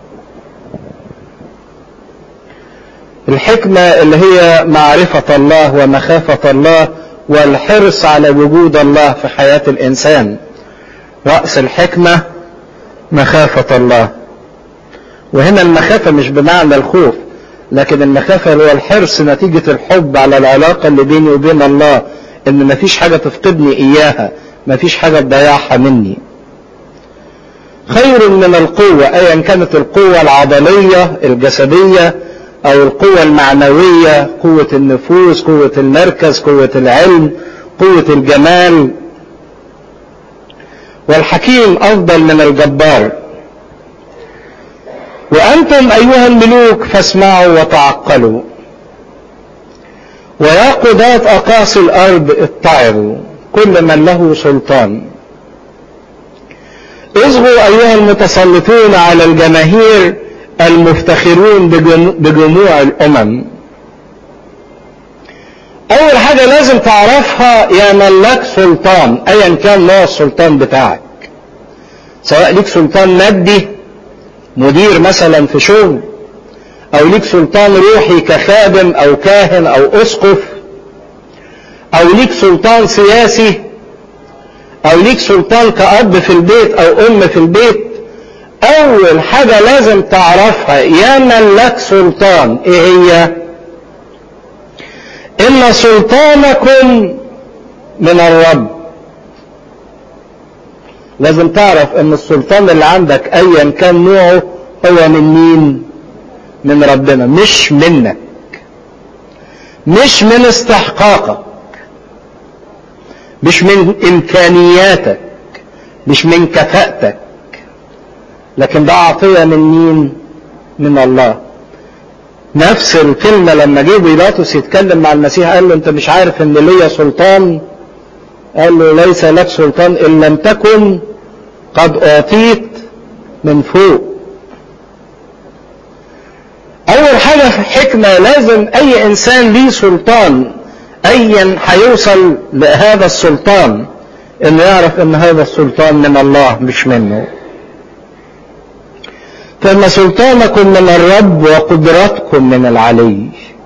الحكمة اللي هي معرفة الله ومخافة الله والحرص على وجود الله في حياة الإنسان رأس الحكمة مخافة الله وهنا المخافة مش بمعنى الخوف لكن المخافة هو الحرص نتيجة الحب على العلاقة اللي بيني وبين الله ان مفيش حاجة تفقدني اياها مفيش حاجة تضيعها مني خير من القوة ايا كانت القوة العضلية الجسدية او القوة المعنوية قوة النفوس قوة المركز قوة العلم قوة الجمال والحكيم افضل من الجبار وانتم ايها الملوك فاسمعوا وتعقلوا ويا قضاة اقاصي الارض اتعظوا كل من له سلطان اصغوا ايها المتسلطون على الجماهير المفتخرون بجموع الامم اول حاجة لازم تعرفها يا من لك سلطان ايا كان نوع السلطان بتاعك سواء ليك سلطان مادي مدير مثلا في شغل او ليك سلطان روحي كخادم او كاهن او اسقف او ليك سلطان سياسي او ليك سلطان كأب في البيت او ام في البيت اول حاجة لازم تعرفها يا من لك سلطان ايه هي ان سلطانكم من الرب لازم تعرف ان السلطان اللي عندك ايا كان نوعه هو من مين من ربنا مش منك مش من استحقاقك مش من امكانياتك مش من كفاءتك لكن ده عطية من مين من الله نفس الكلمة لما جه بيلاطس يتكلم مع المسيح قال له انت مش عارف ان ليا سلطان قال له ليس لك سلطان ان لم تكن قد اعطيت من فوق اول حاجة في حكمة لازم اي انسان ليه سلطان ايا هيوصل لهذا السلطان انه يعرف ان هذا السلطان من الله مش منه فإن سلطانكم من الرب وقدرتكم من العلي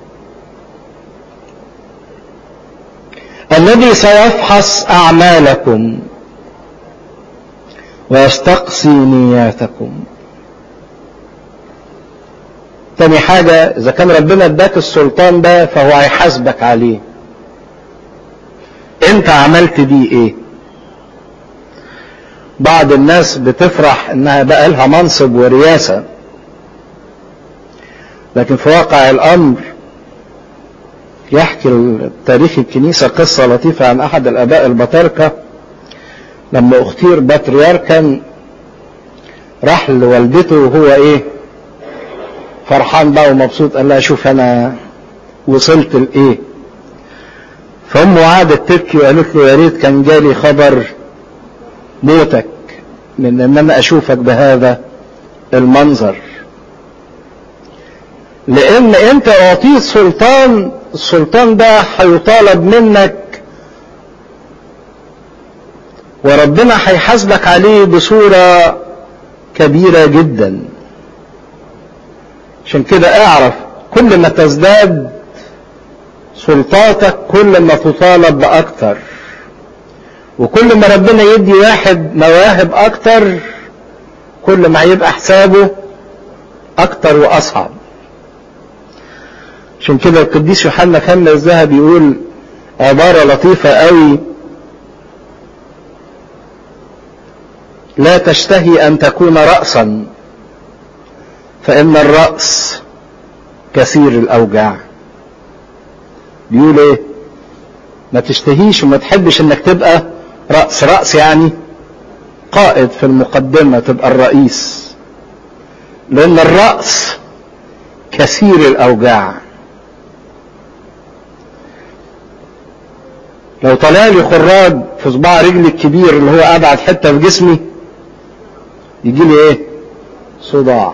الذي سيفحص أعمالكم ويستقصي نياتكم تاني حاجة إذا كان ربنا اداك السلطان ده فهو هيحاسبك عليه أنت عملت بيه إيه؟ بعض الناس بتفرح انها بقى لها منصب ورياسة لكن في واقع الامر يحكي تاريخ الكنيسة قصة لطيفة عن احد الاباء البطاركة لما اختير بطريركا راح لوالدته وهو ايه فرحان بقى ومبسوط قال لها شوف انا وصلت لايه فامه قعدت تبكي وقالت له يا ريت كان جالي خبر موتك من ان انا اشوفك بهذا المنظر لان انت اعطيت سلطان السلطان ده هيطالب منك وربنا هيحاسبك عليه بصورة كبيرة جدا عشان كده اعرف كل ما تزداد سلطاتك كل ما تطالب باكتر وكل ما ربنا يدي واحد مواهب اكتر كل ما هيبقى حسابه اكتر واصعب عشان كده القديس يوحنا خلنا الذهب يقول عبارة لطيفة قوي لا تشتهي ان تكون رأسا فإن الرأس كثير الأوجاع بيقول إيه ما تشتهيش وما تحبش إنك تبقى رأس رأس يعني قائد في المقدمة تبقى الرئيس لأن الرأس كثير الأوجاع لو طلع لي خراج في صباع رجلي الكبير اللي هو أبعد حتة في جسمي يجي لي إيه؟ صداع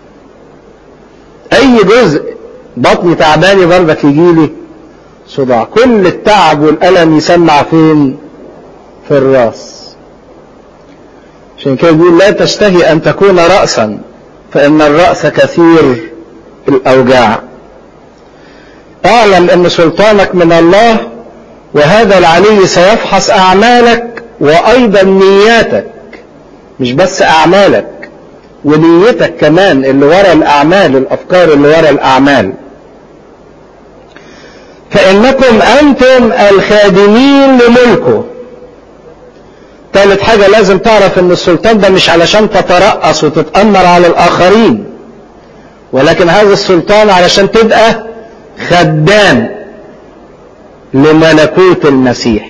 أي جزء بطني تعباني برضك يجي لي صداع كل التعب والألم يسمع فين؟ في الراس عشان كده بيقول لا تشتهي أن تكون رأسا فإن الرأس كثير الأوجاع اعلم أن سلطانك من الله وهذا العلي سيفحص أعمالك وأيضا نياتك مش بس أعمالك ونيتك كمان اللي ورا الأعمال الأفكار اللي ورا الأعمال فإنكم أنتم الخادمين لملكه ثالث حاجة لازم تعرف ان السلطان ده مش علشان تترأس وتتأمر على الآخرين ولكن هذا السلطان علشان تبقى خدام لملكوت المسيح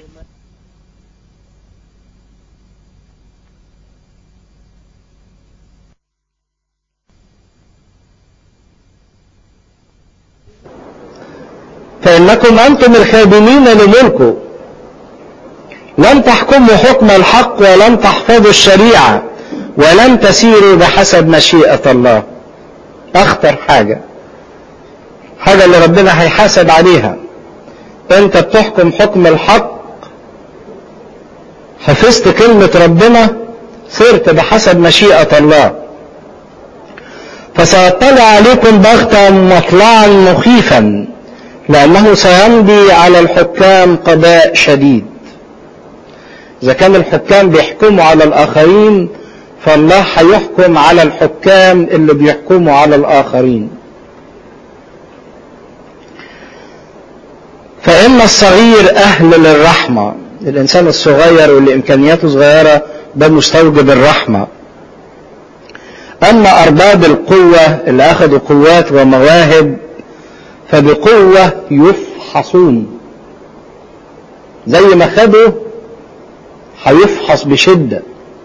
فإنكم أنتم الخادمين لملكه لم تحكموا حكم الحق ولم تحفظوا الشريعة ولم تسيروا بحسب مشيئة الله أخطر حاجة حاجة اللي ربنا هيحاسب عليها أنت بتحكم حكم الحق حفظت كلمة ربنا صرت بحسب مشيئة الله فسيطلع عليكم بغتا مطلعا مخيفا لأنه سيمضي على الحكام قضاء شديد إذا كان الحكام بيحكموا على الآخرين فالله هيحكم على الحكام اللي بيحكموا على الآخرين فإن الصغير أهل للرحمة الإنسان الصغير واللي إمكانياته صغيرة ده مستوجب الرحمة أما أرباب القوة اللي أخذوا قوات ومواهب فبقوة يفحصون زي ما خدوا هيفحص بشدة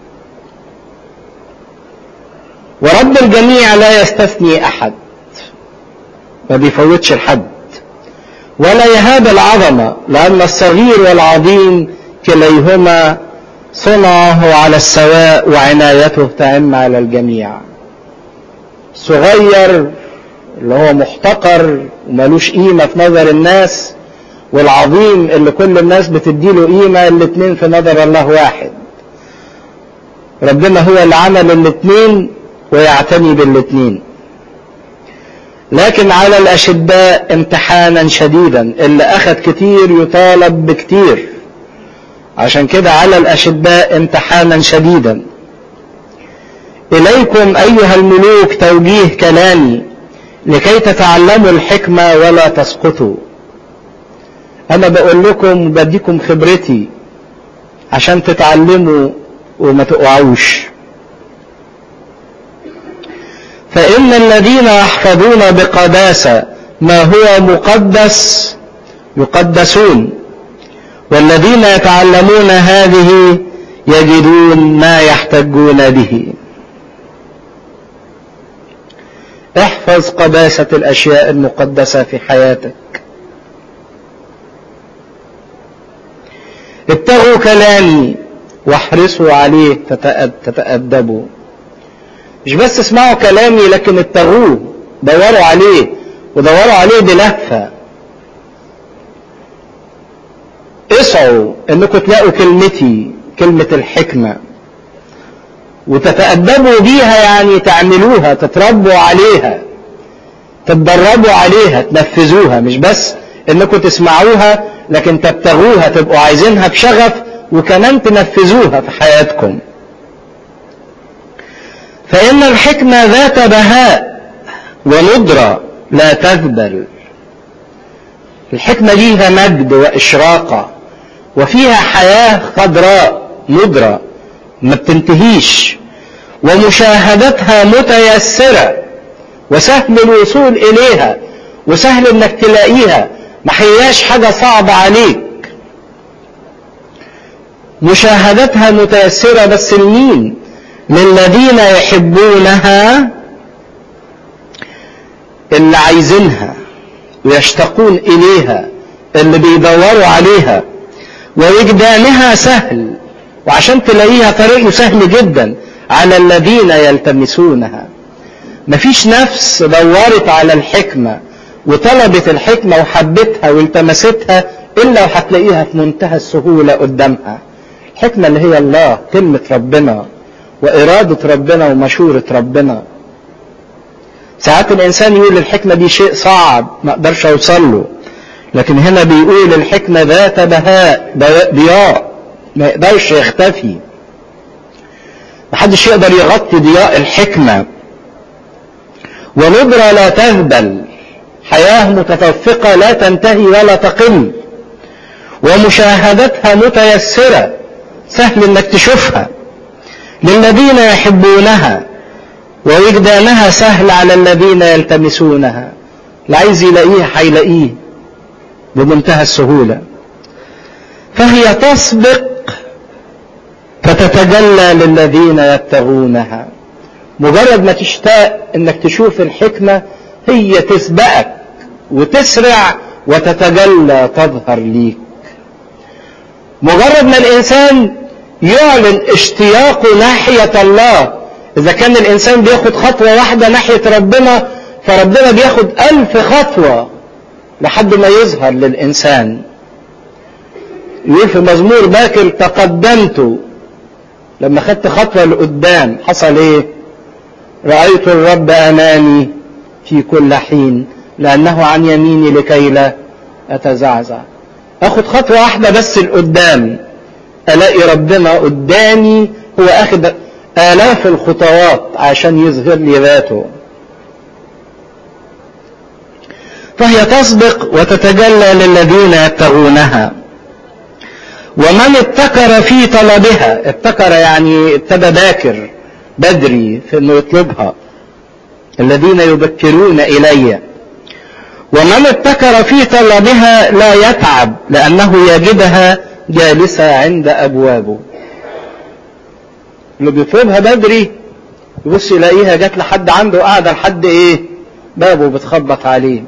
ورب الجميع لا يستثني أحد ما بيفوتش الحد ولا يهاب العظمة لأن الصغير والعظيم كليهما صنعه على السواء وعنايته تعم على الجميع الصغير اللي هو محتقر وملوش قيمة في نظر الناس والعظيم اللي كل الناس بتديله قيمة الاتنين في نظر الله واحد ربنا هو اللي عمل الاتنين ويعتني بالاتنين لكن على الأشداء امتحانا شديدا اللي أخذ كتير يطالب بكتير عشان كده على الأشداء امتحانا شديدا إليكم أيها الملوك توجيه كلامي لكي تتعلموا الحكمة ولا تسقطوا أنا بقول لكم بديكم خبرتي عشان تتعلموا وما تقعوش فإن الذين يحفظون بقداسة ما هو مقدس يقدسون والذين يتعلمون هذه يجدون ما يحتجون به احفظ قداسة الأشياء المقدسة في حياتك اتقوا كلامي واحرصوا عليه تتأدبوا مش بس اسمعوا كلامي لكن اتقوه دوروا عليه ودوروا عليه بلهفة اسعوا انكم تلاقوا كلمتي كلمة الحكمة وتتأدبوا بيها يعني تعملوها تتربوا عليها تتدربوا عليها تنفذوها مش بس انكم تسمعوها لكن تبتغوها تبقوا عايزينها بشغف وكمان تنفذوها في حياتكم فإن الحكمة ذات بهاء وندرة لا تذبل الحكمة ليها مجد وإشراقة وفيها حياة خضراء ندرة ما بتنتهيش ومشاهدتها متيسرة وسهل الوصول إليها وسهل إنك تلاقيها ما هياش حاجة صعبة عليك مشاهدتها متيسرة بس لمين للذين يحبونها اللي عايزينها ويشتاقون إليها اللي بيدوروا عليها ووجدانها سهل وعشان تلاقيها طريقه سهل جدا على الذين يلتمسونها مفيش نفس دورت على الحكمة وطلبت الحكمة وحبتها والتمستها إلا وهتلاقيها في منتهى السهولة قدامها الحكمة اللي هي الله كلمة ربنا وإرادة ربنا ومشورة ربنا ساعات الإنسان يقول الحكمة دي شيء صعب ما أقدرش أوصل له لكن هنا بيقول الحكمة ذات بهاء ضياء ما يقدرش يختفي محدش يقدر يغطي ضياء الحكمة ونضرة لا تهبل حياة متدفقة لا تنتهي ولا تقل ومشاهدتها متيسرة سهل انك تشوفها للذين يحبونها ووجدانها سهل على الذين يلتمسونها اللي عايز يلاقيه هيلاقيه بمنتهى السهولة فهي تسبق فتتجلى للذين يبتغونها مجرد ما تشتاق انك تشوف الحكمة هي تسبقك وتسرع وتتجلى تظهر ليك مجرد ما الانسان يعلن اشتياقه ناحية الله اذا كان الانسان بياخد خطوة واحدة ناحية ربنا فربنا بياخد الف خطوة لحد ما يظهر للانسان يقول في مزمور باكر تقدمت لما خدت خطوة لقدام حصل ايه رأيت الرب امامي في كل حين لانه عن يميني لكي لا اتزعزع اخد خطوة واحدة بس لقدام الاقي ربنا قدامي هو اخد الاف الخطوات عشان يظهر لي ذاته فهي تسبق وتتجلى للذين يبتغونها ومن ابتكر في طلبها ابتكر يعني ابتدى باكر بدري في انه يطلبها الذين يبكرون الي ومن ابتكر في طلبها لا يتعب لانه يجدها جالسة عند ابوابه اللي بيطلبها بدري يبص يلاقيها جات لحد عنده قاعدة لحد ايه بابه بتخبط عليه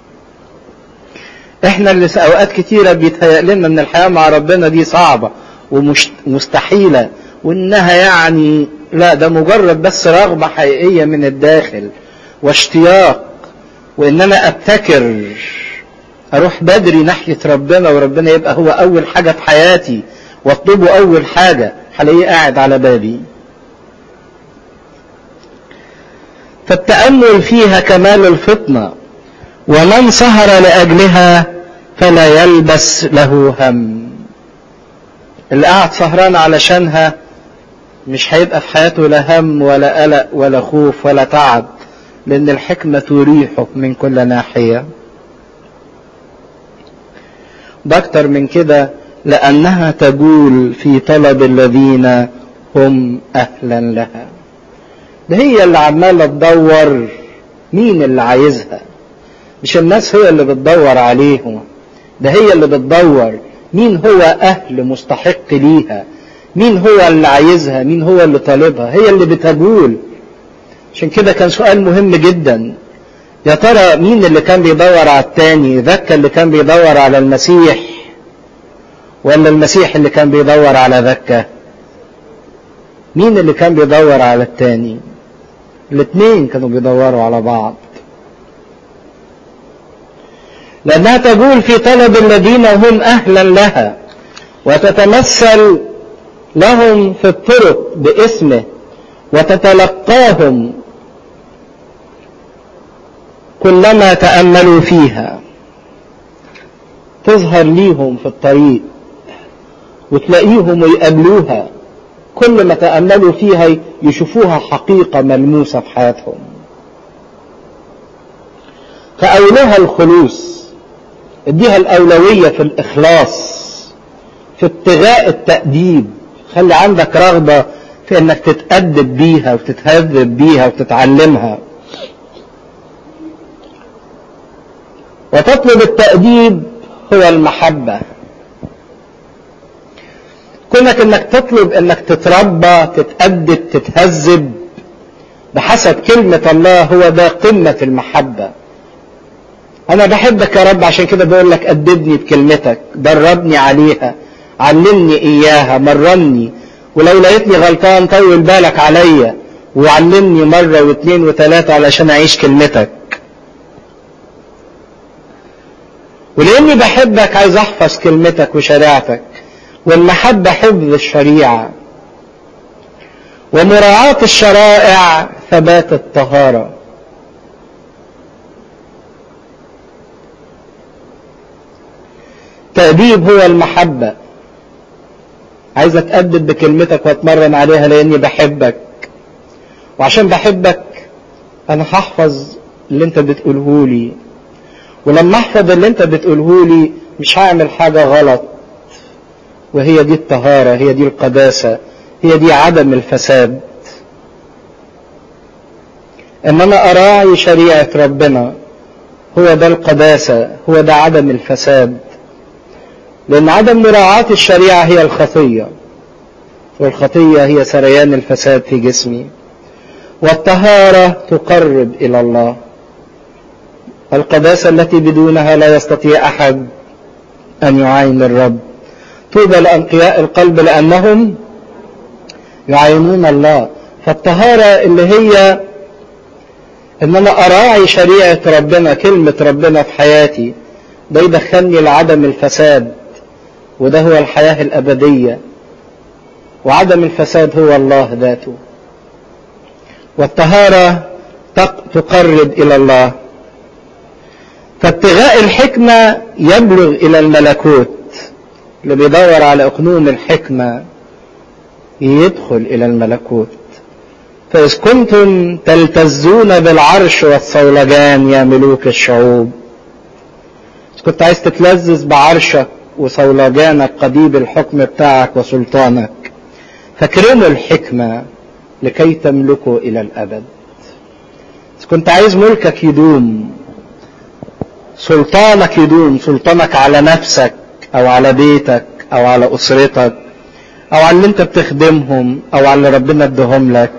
احنا اللي اوقات كتيرة بيتهيأ لنا ان الحياة مع ربنا دي صعبة ومستحيلة وانها يعني لا ده مجرد بس رغبة حقيقية من الداخل واشتياق وان انا ابتكر اروح بدري ناحية ربنا وربنا يبقى هو اول حاجة في حياتي واطلبه اول حاجة هلاقيه قاعد على بابي فالتأمل فيها كمال الفطنة ومن سهر لأجلها فلا يلبس له هم اللي قاعد سهران علشانها مش هيبقى في حياته لا هم ولا قلق ولا خوف ولا تعب لأن الحكمة تريحه من كل ناحية ده أكتر من كده لأنها تجول في طلب الذين هم أهلا لها ده هي اللي عمالة تدور مين اللي عايزها مش الناس هي اللي بتدور عليهم ده هي اللي بتدور مين هو أهل مستحق ليها مين هو اللي عايزها مين هو اللي طالبها هي اللي بتجول عشان كده كان سؤال مهم جدا يا ترى مين اللي كان بيدور على التاني ذاك اللي كان بيدور على المسيح ولا المسيح اللي كان بيدور على ذكة مين اللي كان بيدور على التاني الاثنين كانوا بيدوروا على بعض لأنها تقول في طلب الذين هم أهلا لها وتتمثل لهم في الطرق باسمه وتتلقاهم كلما تأملوا فيها تظهر ليهم في الطريق وتلاقيهم ويقابلوها كل ما تأملوا فيها يشوفوها حقيقة ملموسة في حياتهم فأولها الخلوص اديها الأولوية في الإخلاص في ابتغاء التأديب خلي عندك رغبة في انك تتأدب بيها وتتهذب بيها وتتعلمها وتطلب التأديب هو المحبة كونك انك تطلب انك تتربى تتأدب تتهذب بحسب كلمة الله هو ده قمة المحبة انا بحبك يا رب عشان كده بقول لك أدبني بكلمتك دربني عليها علمني اياها مرني ولو لقيتني غلطان طول بالك عليا وعلمني مرة واثنين وثلاثة علشان اعيش كلمتك ولاني بحبك عايز احفظ كلمتك وشريعتك والمحبة حفظ الشريعة ومراعاة الشرائع ثبات الطهارة تأديب هو المحبة عايز اتأدب بكلمتك واتمرن عليها لاني بحبك وعشان بحبك انا هحفظ اللي انت بتقوله لي ولما احفظ اللي انت بتقوله لي مش هعمل حاجة غلط وهي دي الطهارة هي دي القداسة هي دي عدم الفساد ان انا اراعي شريعة ربنا هو ده القداسة هو ده عدم الفساد لان عدم مراعاة الشريعة هي الخطية والخطية هي سريان الفساد في جسمي والطهارة تقرب الى الله القداسة التي بدونها لا يستطيع احد ان يعاين الرب طوبى لأنقياء القلب لأنهم يعينون الله فالطهارة اللي هي ان انا اراعي شريعة ربنا كلمة ربنا في حياتي ده يدخلني لعدم الفساد وده هو الحياة الأبدية وعدم الفساد هو الله ذاته والطهارة تقرب إلى الله فابتغاء الحكمة يبلغ إلى الملكوت اللي بيدور على أقنوم الحكمة يدخل إلى الملكوت فإذ كنتم تلتزون بالعرش والصولجان يا ملوك الشعوب إذ كنت عايز تتلذذ بعرشك وصولجانك قضيب الحكم بتاعك وسلطانك فاكرموا الحكمة لكي تملكوا إلى الأبد إذ كنت عايز ملكك يدوم سلطانك يدوم سلطانك على نفسك او على بيتك او على اسرتك او على اللي انت بتخدمهم او على اللي ربنا ادهم لك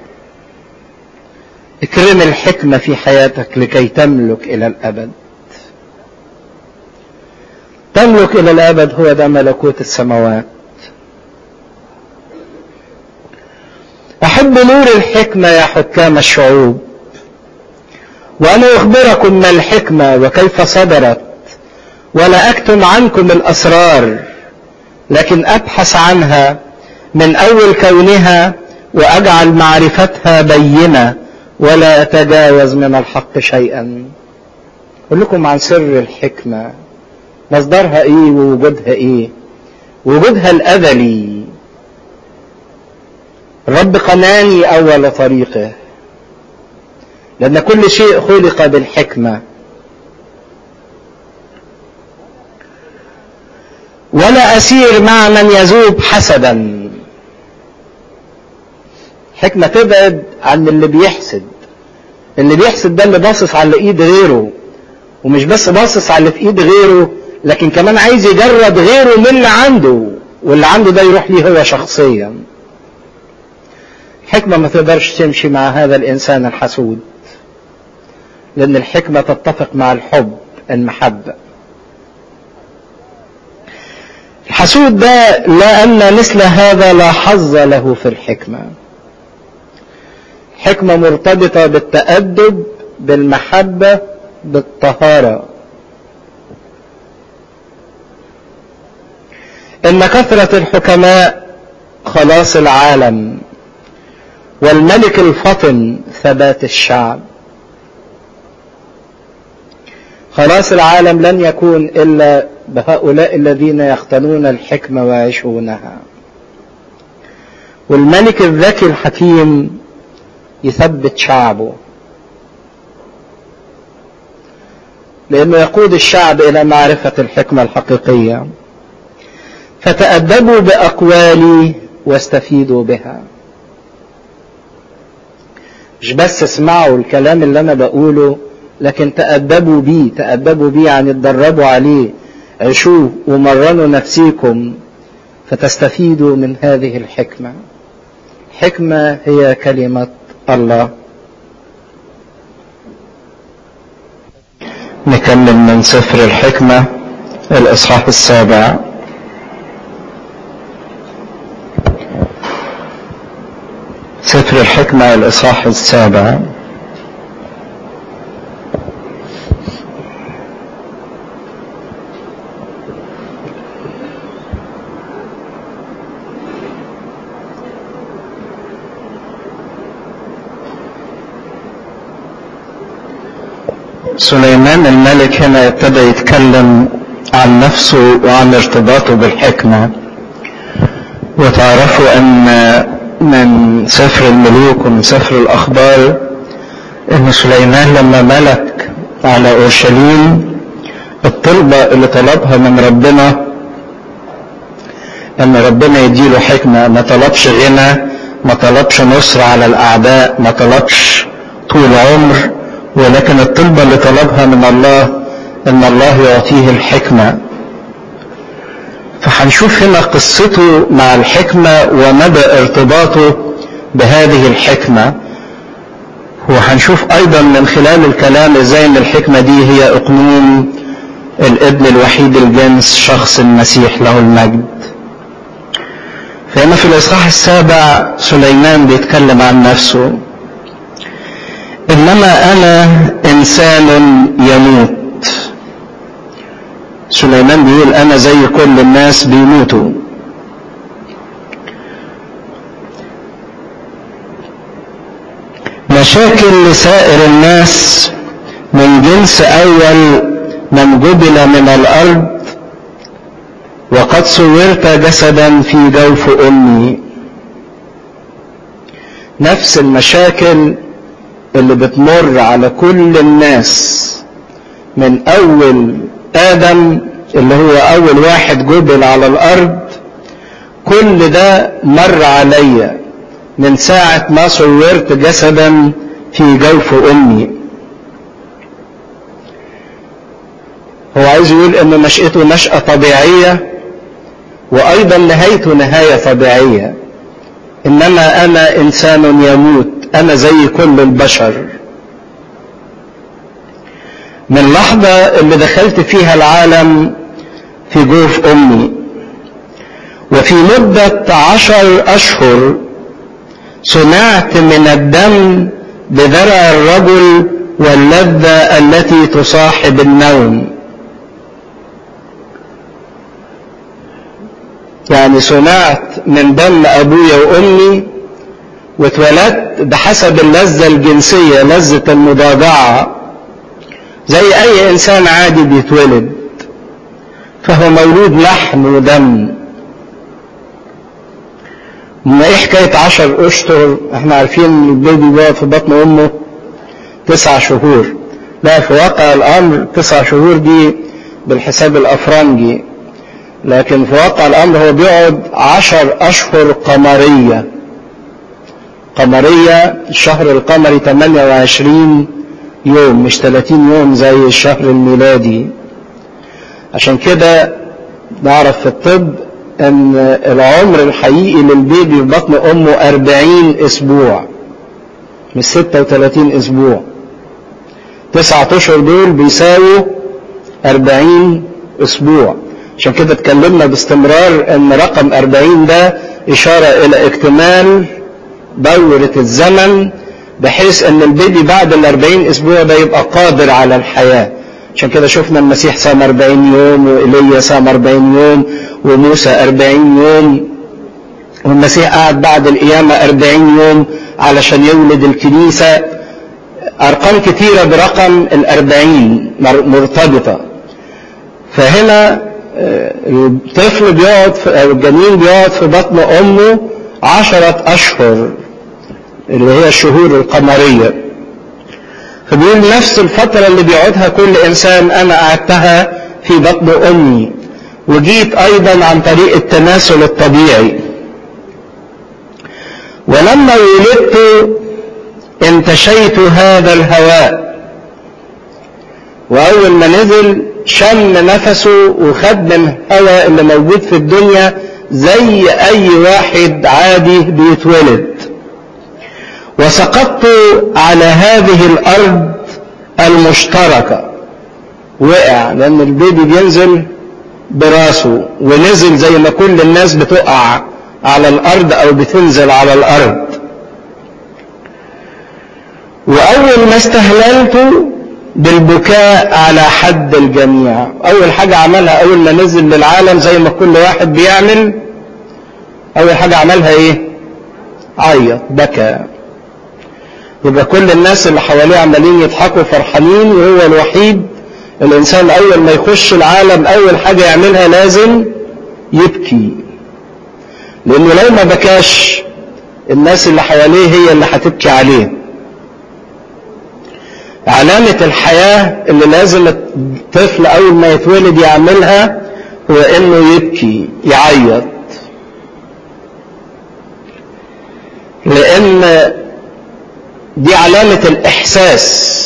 اكرم الحكمة في حياتك لكي تملك الى الابد تملك الى الابد هو ده ملكوت السماوات احب نور الحكمة يا حكام الشعوب وانا اخبركم ما الحكمة وكيف صدرت ولا اكتم عنكم الاسرار لكن ابحث عنها من اول كونها واجعل معرفتها بينه ولا اتجاوز من الحق شيئا اقول لكم عن سر الحكمه مصدرها ايه ووجودها ايه وجودها الازلي الرب قناني اول طريقه لان كل شيء خلق بالحكمه ولا أسير مع من يذوب حسدا حكمة تبعد عن اللي بيحسد اللي بيحسد ده اللي باصص على ايد غيره ومش بس باصص على اللي في ايد غيره لكن كمان عايز يجرد غيره من اللي عنده واللي عنده ده يروح ليه هو شخصيا حكمة ما تقدرش تمشي مع هذا الإنسان الحسود لأن الحكمة تتفق مع الحب المحبة الحسود ده لأن مثل هذا لا حظ له في الحكمة حكمة مرتبطة بالتأدب بالمحبة بالطهارة إن كثرة الحكماء خلاص العالم والملك الفطن ثبات الشعب خلاص العالم لن يكون إلا بهؤلاء الذين يختنون الحكمة ويعيشونها والملك الذكي الحكيم يثبت شعبه لأنه يقود الشعب إلى معرفة الحكمة الحقيقية فتأدبوا بأقوالي واستفيدوا بها مش بس اسمعوا الكلام اللي أنا بقوله لكن تأدبوا بيه تأدبوا بيه يعني اتدربوا عليه عيشوه ومرنوا نفسيكم فتستفيدوا من هذه الحكمة حكمة هي كلمة الله نكمل من سفر الحكمة الإصحاح السابع سفر الحكمة الإصحاح السابع سليمان الملك هنا ابتدى يتكلم عن نفسه وعن ارتباطه بالحكمة وتعرفوا ان من سفر الملوك ومن سفر الاخبار ان سليمان لما ملك على اورشليم الطلبة اللي طلبها من ربنا ان ربنا يديله حكمة ما طلبش غنى ما طلبش نصر على الاعداء ما طلبش طول عمر ولكن الطلبة اللي طلبها من الله ان الله يعطيه الحكمة فهنشوف هنا قصته مع الحكمة ومدى ارتباطه بهذه الحكمة وهنشوف ايضا من خلال الكلام ازاي ان الحكمة دي هي اقنوم الابن الوحيد الجنس شخص المسيح له المجد فهنا في الاصحاح السابع سليمان بيتكلم عن نفسه انما انا انسان يموت سليمان بيقول انا زي كل الناس بيموتوا مشاكل لسائر الناس من جنس اول من جبل من الارض وقد صورت جسدا في جوف امي نفس المشاكل اللي بتمر على كل الناس من اول ادم اللي هو اول واحد جبل على الارض كل ده مر عليا من ساعة ما صورت جسدا في جوف امي هو عايز يقول ان نشأته نشأة طبيعية وايضا نهايته نهاية طبيعية انما انا انسان يموت انا زي كل البشر من لحظة اللي دخلت فيها العالم في جوف امي وفي مدة عشر اشهر صنعت من الدم بذرع الرجل واللذة التي تصاحب النوم يعني صنعت من دم ابويا وامي واتولدت بحسب اللذة الجنسية لذة المضاجعة زي اي انسان عادي بيتولد فهو مولود لحم ودم ما ايه حكاية عشر اشهر احنا عارفين البيبي بيقعد في بطن امه تسع شهور لا في واقع الامر تسع شهور دي بالحساب الافرنجي لكن في واقع الامر هو بيقعد عشر اشهر قمرية قمرية الشهر القمري 28 يوم مش 30 يوم زي الشهر الميلادي عشان كده نعرف في الطب ان العمر الحقيقي للبيبي في بطن امه 40 اسبوع مش 36 اسبوع تسعة اشهر دول بيساووا 40 اسبوع عشان كده اتكلمنا باستمرار ان رقم 40 ده اشارة الى اكتمال دورة الزمن بحيث ان البيبي بعد ال 40 اسبوع ده يبقى قادر على الحياة عشان كده شفنا المسيح صام 40 يوم وإيليا صام 40 يوم وموسى 40 يوم والمسيح قعد بعد القيامة 40 يوم علشان يولد الكنيسة أرقام كتيرة برقم الأربعين مرتبطة فهنا الطفل بيقعد في أو الجنين بيقعد في بطن أمه عشرة أشهر اللي هي الشهور القمرية فبيقول نفس الفترة اللي بيقعدها كل إنسان أنا قعدتها في بطن أمي وجيت أيضا عن طريق التناسل الطبيعي ولما ولدت انتشيت هذا الهواء واول ما نزل شم نفسه وخد من الهواء اللي موجود في الدنيا زي اي واحد عادي بيتولد وسقطت على هذه الارض المشتركه وقع لان البيبي بينزل براسه ونزل زي ما كل الناس بتقع على الارض او بتنزل على الارض واول ما استهللت بالبكاء على حد الجميع اول حاجة عملها اول ما نزل للعالم زي ما كل واحد بيعمل اول حاجة عملها ايه عيط بكى يبقى كل الناس اللي حواليه عمالين يضحكوا فرحانين وهو الوحيد الانسان اول ما يخش العالم اول حاجة يعملها لازم يبكي لانه لو ما بكاش الناس اللي حواليه هي اللي هتبكي عليه علامة الحياة اللي لازم الطفل أول ما يتولد يعملها هو إنه يبكي يعيط لأن دي علامة الإحساس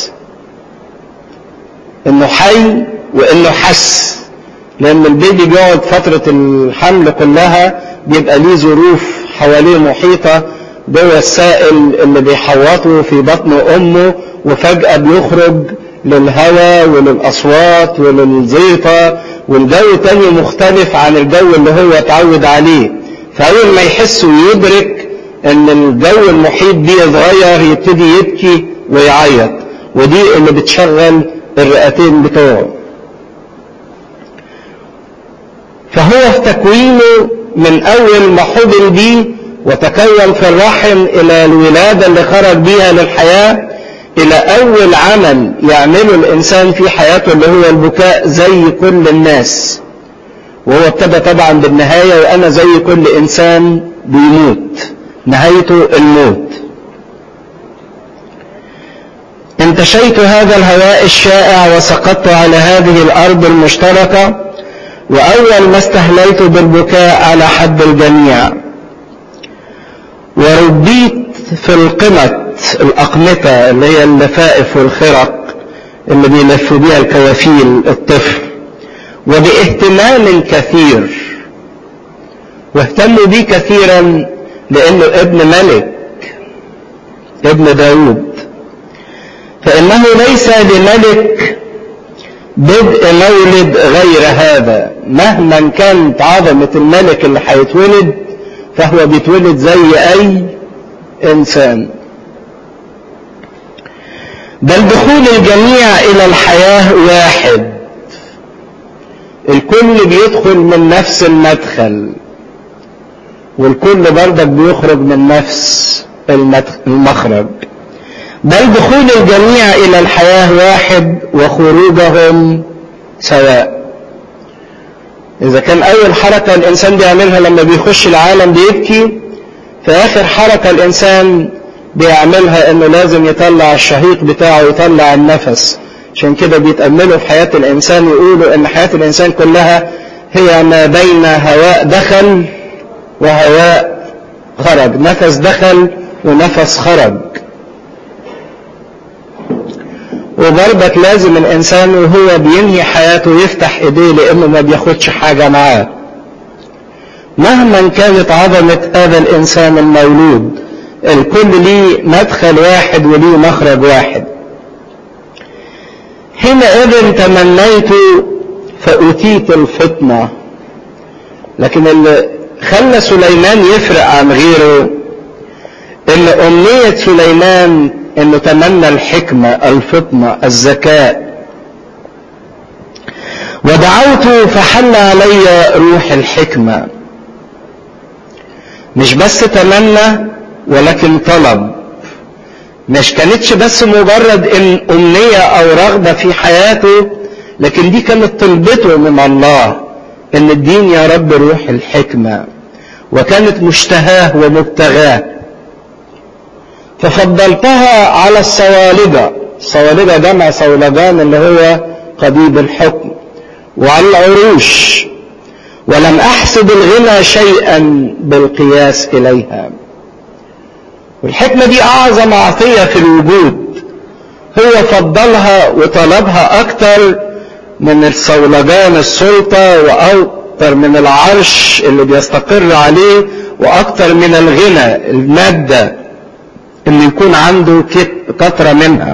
إنه حي وإنه حس لأن البيبي بيقعد فترة الحمل كلها بيبقى ليه ظروف حواليه محيطة جوه السائل اللي بيحوطه في بطن أمه وفجأة بيخرج للهواء وللأصوات وللزيطة والجو تاني مختلف عن الجو اللي هو اتعود عليه فأول ما يحس ويدرك ان الجو المحيط بيه اتغير يبتدي يبكي ويعيط ودي اللي بتشغل الرئتين بتوعه فهو في تكوينه من اول ما حضن بيه وتكون في الرحم الى الولادة اللي خرج بيها للحياة الى اول عمل يعمله الانسان في حياته اللي هو البكاء زي كل الناس وهو ابتدى طبعا بالنهاية وانا زي كل انسان بيموت نهايته الموت انتشيت هذا الهواء الشائع وسقطت على هذه الارض المشتركة واول ما استهليت بالبكاء على حد الجميع وربيت في القمة الأقمطة اللي هي اللفائف والخرق اللي بيلفوا بيها الكوافيل الطفل وباهتمام كثير واهتموا بيه كثيرا لأنه ابن ملك ابن داود فإنه ليس لملك بدء مولد غير هذا مهما كانت عظمة الملك اللي هيتولد فهو بيتولد زي أي إنسان بل دخول الجميع إلى الحياة واحد الكل بيدخل من نفس المدخل والكل برضك بيخرج من نفس المخرج بل دخول الجميع إلى الحياة واحد وخروجهم سواء إذا كان أول حركة الإنسان بيعملها لما بيخش العالم بيبكي فآخر حركة الإنسان بيعملها إنه لازم يطلع الشهيق بتاعه يطلع النفس عشان كده بيتأملوا في حياة الإنسان ويقولوا إن حياة الإنسان كلها هي ما بين هواء دخل وهواء خرج نفس دخل ونفس خرج وبرضك لازم الإنسان وهو بينهي حياته يفتح إيديه لأنه ما بياخدش حاجة معاه مهما كانت عظمة هذا الإنسان المولود الكل ليه مدخل واحد وليه مخرج واحد حينئذ تمنيت فأتيت الفطنة لكن اللي خلى سليمان يفرق عن غيره ان امنية سليمان انه تمنى الحكمة الفطنة الذكاء ودعوت فحل علي روح الحكمة مش بس تمنى ولكن طلب مش كانتش بس مجرد إن أمنية أو رغبة في حياته لكن دي كانت طلبته من الله إن الدين يا رب روح الحكمة وكانت مشتهاه ومبتغاه ففضلتها على الصوالجة الصوالجة جمع صولجان اللي هو قضيب الحكم وعلى العروش ولم أحسب الغنى شيئا بالقياس إليها والحكمة دي أعظم عطية في الوجود هو فضلها وطلبها اكتر من الصولجان السلطة واكتر من العرش اللي بيستقر عليه واكتر من الغنى المادة اللي يكون عنده كترة منها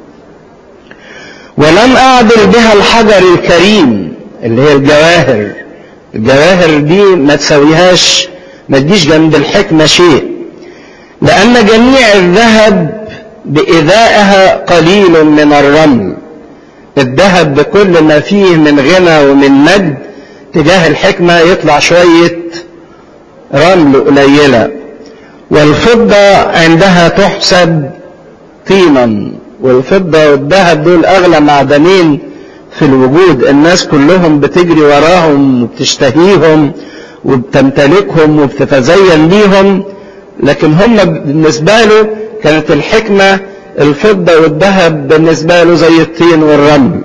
ولم اعدل بها الحجر الكريم اللي هي الجواهر الجواهر دي ما تسويهاش ما تجيش جنب الحكمة شيء لأن جميع الذهب بإذائها قليل من الرمل الذهب بكل ما فيه من غنى ومن مجد تجاه الحكمة يطلع شوية رمل قليلة والفضة عندها تحسب طينا والفضة والذهب دول أغلى معدنين في الوجود الناس كلهم بتجري وراهم وبتشتهيهم وبتمتلكهم وبتتزين ليهم لكن هم بالنسبة له كانت الحكمة الفضة والذهب بالنسبة له زي الطين والرمل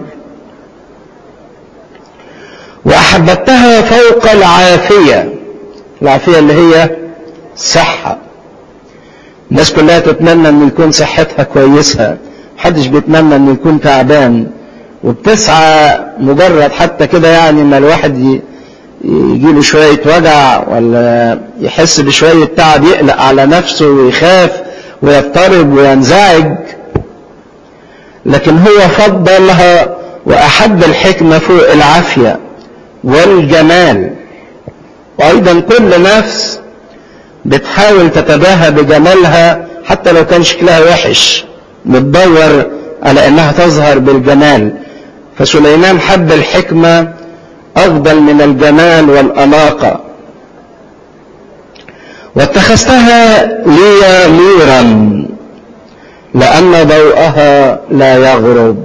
وأحببتها فوق العافية العافية اللي هي صحة الناس كلها تتمنى ان يكون صحتها كويسة محدش بيتمنى ان يكون تعبان وبتسعى مجرد حتى كده يعني ما الواحد يجي له شوية وجع ولا يحس بشوية تعب يقلق على نفسه ويخاف ويضطرب وينزعج لكن هو فضلها وأحب الحكمة فوق العافية والجمال وأيضا كل نفس بتحاول تتباهى بجمالها حتى لو كان شكلها وحش بتدور على انها تظهر بالجمال فسليمان حب الحكمة افضل من الجمال والاناقة واتخذتها لي نورا لان ضوءها لا يغرب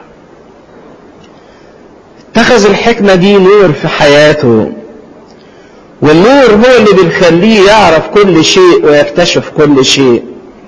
اتخذ الحكمة دي نور في حياته والنور هو اللي بيخليه يعرف كل شيء ويكتشف كل شيء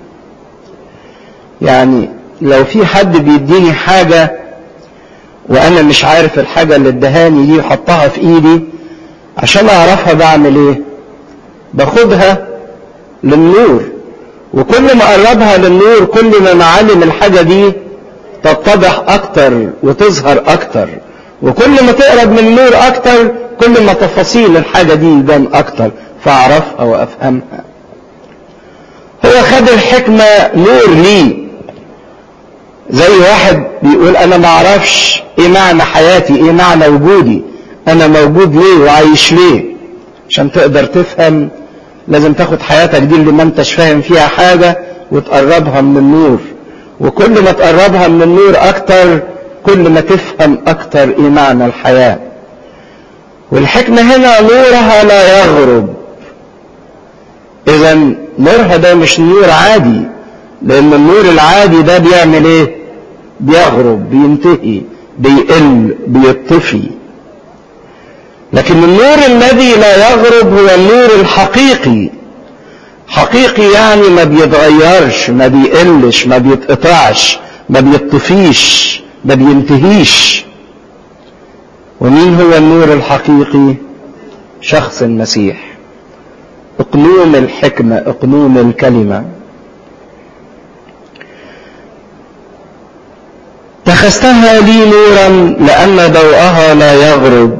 يعني لو في حد بيديني حاجة وانا مش عارف الحاجة اللي ادهاني دي وحطها في ايدي عشان اعرفها بعمل ايه باخدها للنور وكل ما اقربها للنور كل ما معالم الحاجة دي تتضح اكتر وتظهر اكتر وكل ما تقرب من النور اكتر كل ما تفاصيل الحاجة دي يبان اكتر فاعرفها وافهمها هو خد الحكمة نور ليه زي واحد بيقول انا ما اعرفش ايه معنى حياتي ايه معنى وجودي انا موجود ليه وعايش ليه عشان تقدر تفهم لازم تاخد حياتك دي اللي ما انتش فاهم فيها حاجة وتقربها من النور وكل ما تقربها من النور اكتر كل ما تفهم اكتر ايه معنى الحياة والحكمة هنا نورها لا يغرب اذا نورها ده مش نور عادي لان النور العادي ده بيعمل ايه بيغرب بينتهي بيقل بيطفي لكن النور الذي لا يغرب هو النور الحقيقي حقيقي يعني ما بيتغيرش ما بيقلش ما بيتقطعش ما بيطفيش ما بينتهيش ومين هو النور الحقيقي شخص المسيح اقنوم الحكمة اقنوم الكلمة اتخذتها لي نورا لأن ضوءها لا يغرب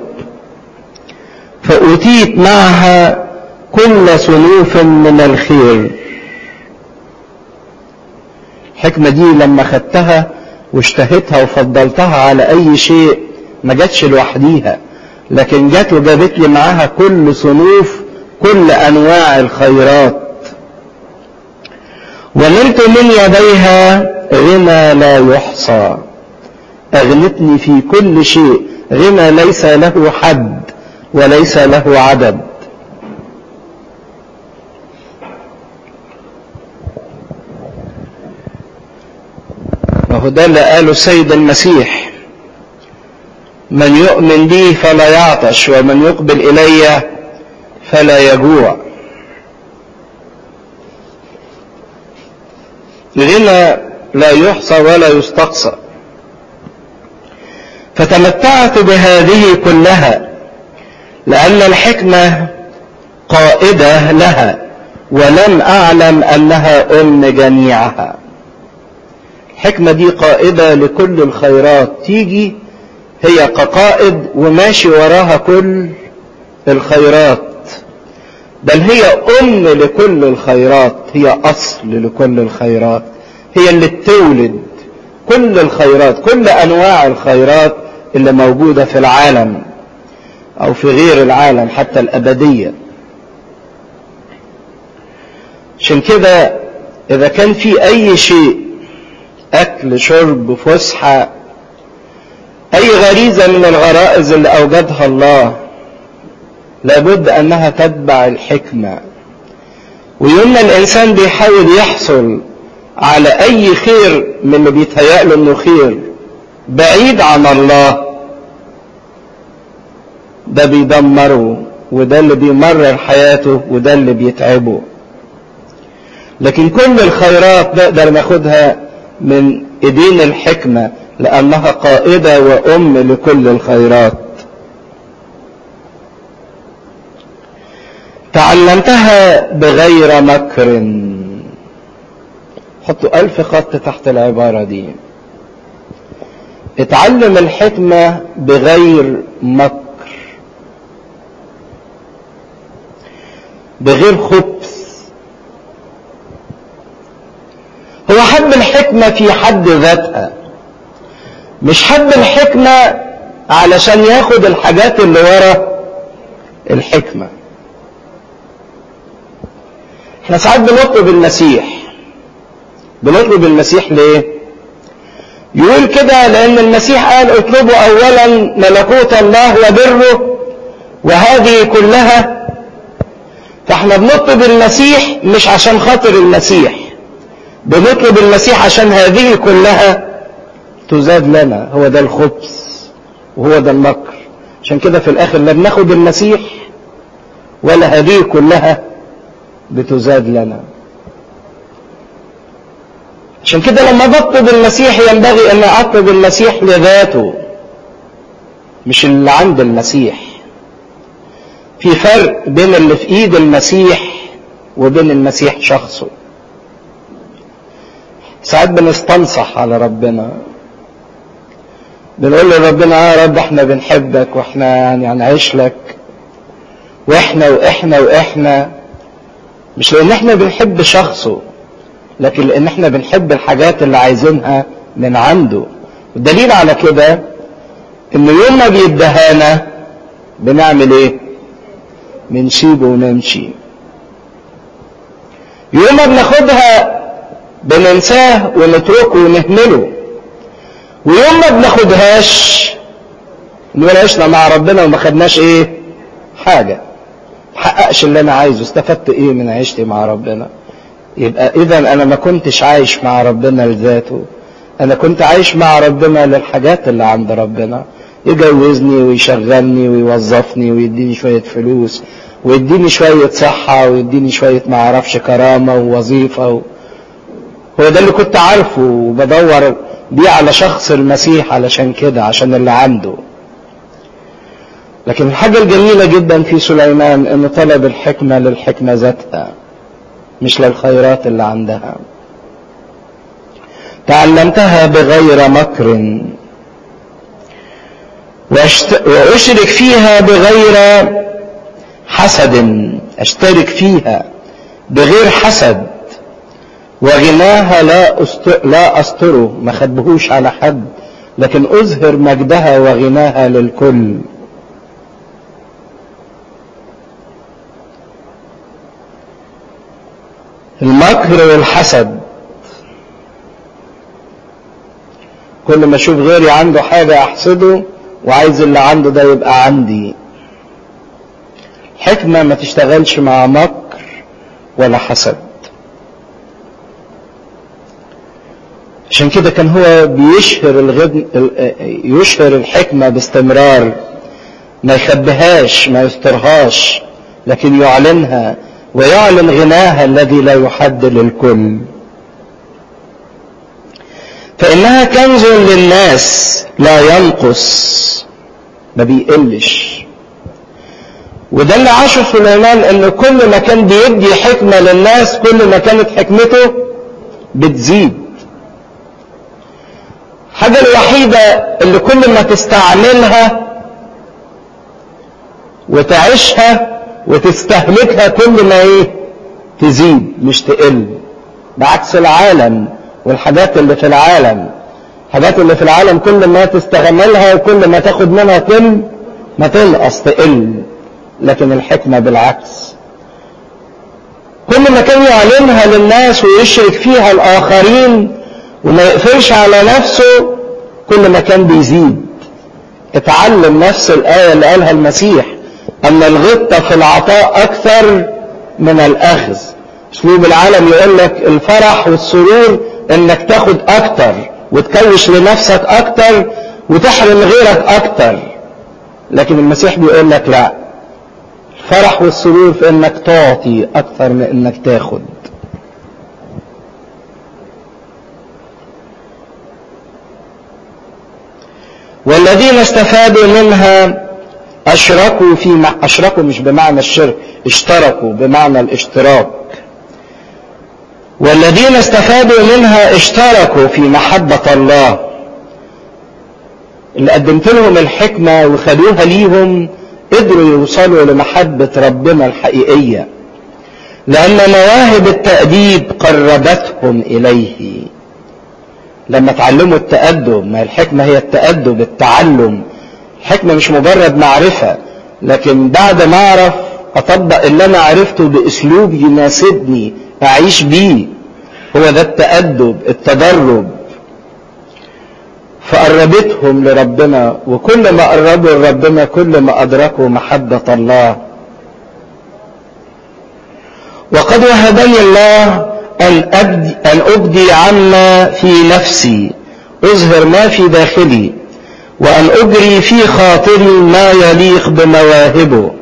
فأتيت معها كل صنوف من الخير الحكمة دي لما خدتها واشتهيتها وفضلتها على أي شيء ما جاتش لوحديها لكن جات وجابت لي معاها كل صنوف كل أنواع الخيرات ونلت من يديها غنى لا يحصى أغنتني في كل شيء غنى ليس له حد وليس له عدد وهو ده اللي قاله السيد المسيح من يؤمن بي فلا يعطش ومن يقبل إلي فلا يجوع غنى لا يحصى ولا يستقصى فتمتعت بهذه كلها لأن الحكمة قائدة لها ولم أعلم أنها أم جميعها الحكمة دي قائدة لكل الخيرات تيجي هي كقائد وماشي وراها كل الخيرات بل هي أم لكل الخيرات هي أصل لكل الخيرات هي اللي بتولد كل الخيرات كل أنواع الخيرات اللي موجودة في العالم أو في غير العالم حتى الأبدية عشان كده إذا كان في أي شيء أكل شرب فسحة أي غريزة من الغرائز اللي أوجدها الله لابد أنها تتبع الحكمة ويوم ما الإنسان بيحاول يحصل على أي خير من اللي بيتهيأ له إنه خير بعيد عن الله ده بيدمره وده اللي بيمرر حياته وده اللي بيتعبه لكن كل الخيرات نقدر ناخدها من ايدين الحكمة لانها قائدة وام لكل الخيرات تعلمتها بغير مكر حطوا الف خط تحت العبارة دي اتعلم الحكمة بغير مكر بغير خبث هو حب الحكمة في حد ذاتها مش حب الحكمة علشان ياخد الحاجات اللي ورا الحكمة احنا ساعات بنطلب المسيح بنطلب المسيح ليه يقول كده لان المسيح قال اطلبوا اولا ملكوت الله وبره وهذه كلها فاحنا بنطلب المسيح مش عشان خاطر المسيح بنطلب المسيح عشان هذه كلها تزاد لنا هو ده الخبز وهو ده المكر عشان كده في الاخر لا بناخد المسيح ولا هذه كلها بتزاد لنا عشان كده لما بطلب المسيح ينبغي ان اطلب المسيح لذاته مش اللي عند المسيح في فرق بين اللي في ايد المسيح وبين المسيح شخصه ساعات بنستنصح على ربنا بنقول لربنا يا رب احنا بنحبك واحنا يعني هنعيش لك واحنا واحنا واحنا مش لان احنا بنحب شخصه لكن لان احنا بنحب الحاجات اللي عايزينها من عنده والدليل على كده ان يوم ما بيدهانا بنعمل ايه بنسيبه ونمشي يوم ما بناخدها بننساه ونتركه ونهمله ويوم ما بناخدهاش نقول عشنا مع ربنا وما خدناش ايه حاجة حققش اللي انا عايزه استفدت ايه من عيشتي مع ربنا يبقى اذا انا ما كنتش عايش مع ربنا لذاته انا كنت عايش مع ربنا للحاجات اللي عند ربنا يجوزني ويشغلني ويوظفني ويديني شوية فلوس ويديني شوية صحة ويديني شوية ما اعرفش كرامة ووظيفة و... هو ده اللي كنت عارفه وبدور بيه على شخص المسيح علشان كده عشان اللي عنده لكن الحاجة الجميلة جدا في سليمان انه طلب الحكمة للحكمة ذاتها مش للخيرات اللي عندها تعلمتها بغير مكر واشترك فيها بغير حسد اشترك فيها بغير حسد وغناها لا أست... لا استره ما خبهوش على حد لكن اظهر مجدها وغناها للكل المكر والحسد كل ما اشوف غيري عنده حاجة احسده وعايز اللي عنده ده يبقى عندي حكمة ما تشتغلش مع مكر ولا حسد عشان كده كان هو بيشهر الغد يشهر الحكمة باستمرار ما يخبيهاش ما يسترهاش لكن يعلنها ويعلن غناها الذي لا يحد للكل فإنها كنز للناس لا ينقص ما بيقلش وده اللي عاشه سليمان ان كل ما كان بيدي حكمة للناس كل ما كانت حكمته بتزيد الحاجة الوحيدة اللي كل ما تستعملها وتعيشها وتستهلكها كل ما ايه تزيد مش تقل بعكس العالم والحاجات اللي في العالم الحاجات اللي في العالم كل ما تستعملها وكل ما تاخد منها كل ما تنقص تقل لكن الحكمة بالعكس كل ما كان يعلنها للناس ويشرك فيها الآخرين وما يقفلش على نفسه كل ما كان بيزيد اتعلم نفس الآية اللي قالها المسيح أن الغبطة في العطاء أكثر من الأخذ أسلوب العالم يقول لك الفرح والسرور إنك تاخد أكتر وتكوش لنفسك أكتر وتحرم غيرك أكتر لكن المسيح بيقول لك لا الفرح والسرور في إنك تعطي أكثر من إنك تاخد والذين استفادوا منها أشركوا في أشركوا مش بمعنى الشرك اشتركوا بمعنى الاشتراك والذين استفادوا منها اشتركوا في محبة الله اللي قدمت لهم الحكمة وخدوها ليهم قدروا يوصلوا لمحبة ربنا الحقيقية لأن مواهب التأديب قربتهم إليه لما تعلموا التأدب ما الحكمة هي التأدب التعلم الحكمة مش مجرد معرفة لكن بعد ما أعرف أطبق اللي أنا عرفته بأسلوب يناسبني أعيش بيه هو ده التأدب التدرب فقربتهم لربنا وكل ما قربوا لربنا كل ما أدركوا محبة الله وقد وهبني الله أن أبدي, أن أبدي عما في نفسي أظهر ما في داخلي وأن أجري في خاطري ما يليق بمواهبه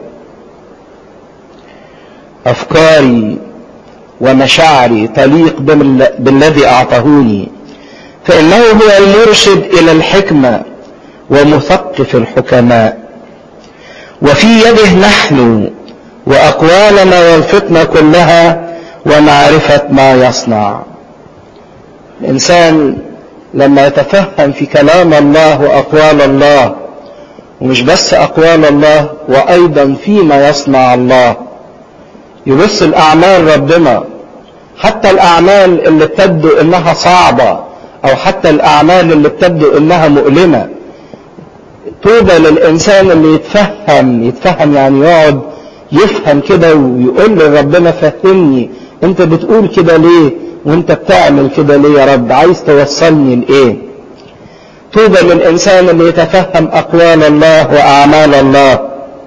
أفكاري ومشاعري تليق بالذي أعطهوني فإنه هو المرشد إلى الحكمة ومثقف الحكماء وفي يده نحن وأقوالنا والفتنة كلها ومعرفة ما يصنع الإنسان لما يتفهم في كلام الله وأقوال الله ومش بس أقوال الله وأيضا فيما يصنع الله يبص الأعمال ربنا حتى الأعمال اللي تبدو إنها صعبة أو حتى الأعمال اللي بتبدو إنها مؤلمة طوبى للإنسان اللي يتفهم يتفهم يعني يقعد يفهم كده ويقول لربنا فهمني أنت بتقول كده ليه وأنت بتعمل كده ليه يا رب عايز توصلني لإيه طوبى للإنسان اللي يتفهم أقوال الله وأعمال الله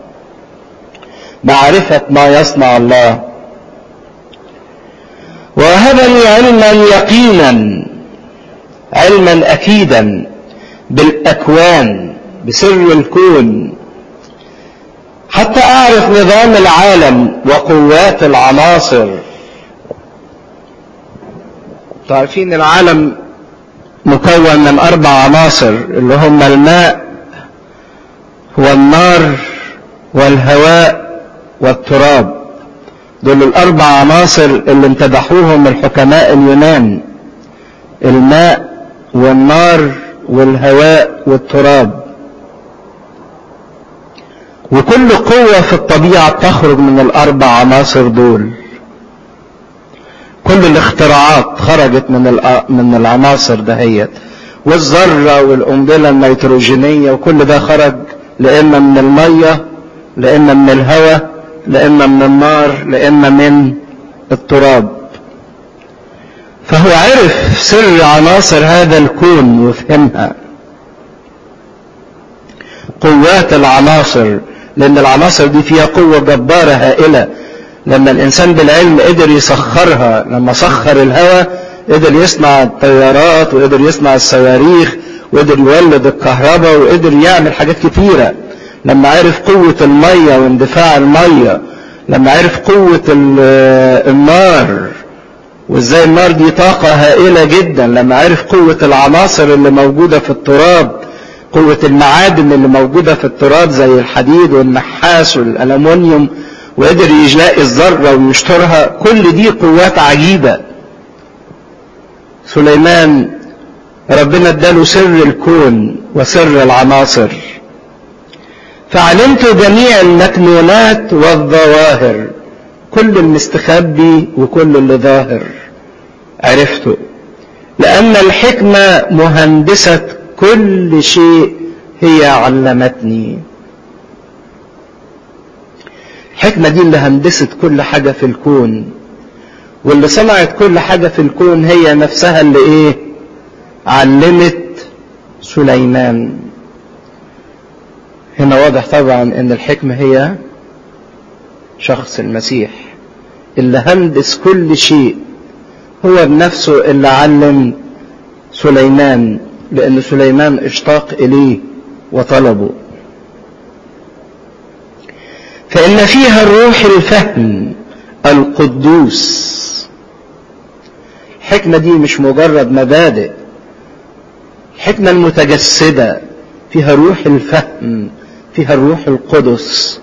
معرفة ما يصنع الله وهبني علما يقينا علما أكيدا بالأكوان بسر الكون حتى أعرف نظام العالم وقوات العناصر تعرفين العالم مكون من أربع عناصر اللي هم الماء والنار والهواء والتراب دول الأربع عناصر اللي امتدحوهم الحكماء اليونان الماء والنار والهواء والتراب وكل قوة في الطبيعة تخرج من الأربع عناصر دول كل الاختراعات خرجت من من العناصر دهيت والذرة والقنبلة النيتروجينية وكل ده خرج لإما من المية لإما من الهواء لإما من النار لإما من التراب فهو عرف سر عناصر هذا الكون وفهمها قوات العناصر لأن العناصر دي فيها قوة جبارة هائلة لما الإنسان بالعلم قدر يسخرها لما سخر الهواء قدر يصنع الطيارات وقدر يصنع الصواريخ وقدر يولد الكهرباء وقدر يعمل حاجات كتيرة لما عرف قوة المية واندفاع المية لما عرف قوة النار وازاي النار دي طاقة هائلة جدا لما عرف قوة العناصر اللي موجودة في التراب قوة المعادن اللي موجودة في التراب زي الحديد والنحاس والألمنيوم وقدر يلاقي الذرة ويشترها كل دي قوات عجيبة سليمان ربنا اداله سر الكون وسر العناصر فعلمت جميع المكنونات والظواهر كل المستخبي وكل اللي ظاهر عرفته لأن الحكمة مهندسة كل شيء هي علمتني الحكمة دي اللي هندست كل حاجة في الكون واللي صنعت كل حاجة في الكون هي نفسها اللي ايه علمت سليمان هنا واضح طبعا ان الحكمة هي شخص المسيح اللي هندس كل شيء هو بنفسه اللي علم سليمان لان سليمان اشتاق اليه وطلبه فان فيها الروح الفهم القدوس الحكمة دي مش مجرد مبادئ الحكمة المتجسدة فيها روح الفهم فيها الروح القدس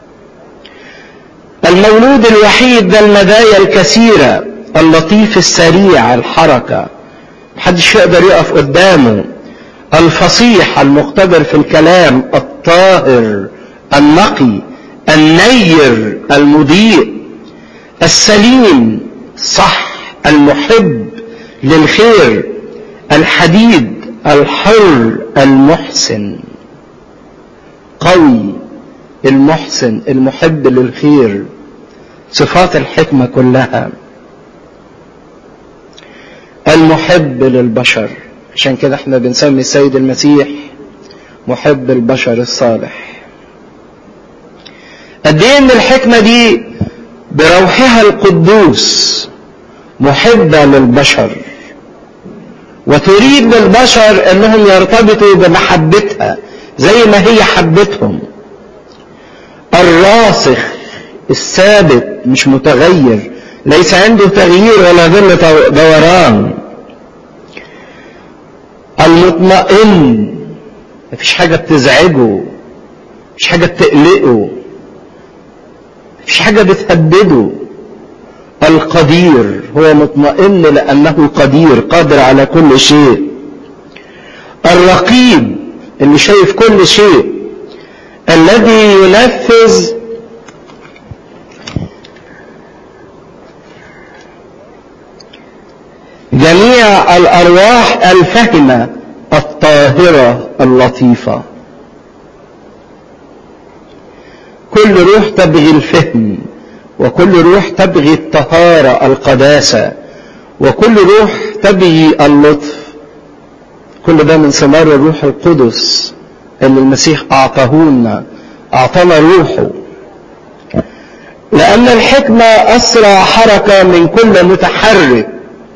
المولود الوحيد ذا المدايا الكثيرة اللطيف السريع الحركة محدش يقدر يقف قدامه الفصيح المقتدر في الكلام الطاهر النقي النير المضيء السليم صح المحب للخير الحديد الحر المحسن قوي المحسن المحب للخير صفات الحكمة كلها المحب للبشر عشان كده احنا بنسمي السيد المسيح محب البشر الصالح قد ايه ان الحكمة دي بروحها القدوس محبة للبشر وتريد للبشر انهم يرتبطوا بمحبتها زي ما هي حبتهم الراسخ الثابت مش متغير ليس عنده تغيير ولا ظل دوران المطمئن مفيش حاجة بتزعجه مفيش حاجة بتقلقه مفيش حاجة بتهدده القدير هو مطمئن لأنه قدير قادر على كل شيء الرقيب اللي شايف كل شيء الذي ينفذ جميع الأرواح الفهمة الطاهرة اللطيفة كل روح تبغي الفهم وكل روح تبغي الطهارة القداسة وكل روح تبغي اللطف كل ده من ثمار الروح القدس اللي المسيح أعطاهولنا أعطانا روحه لأن الحكمة أسرع حركة من كل متحرك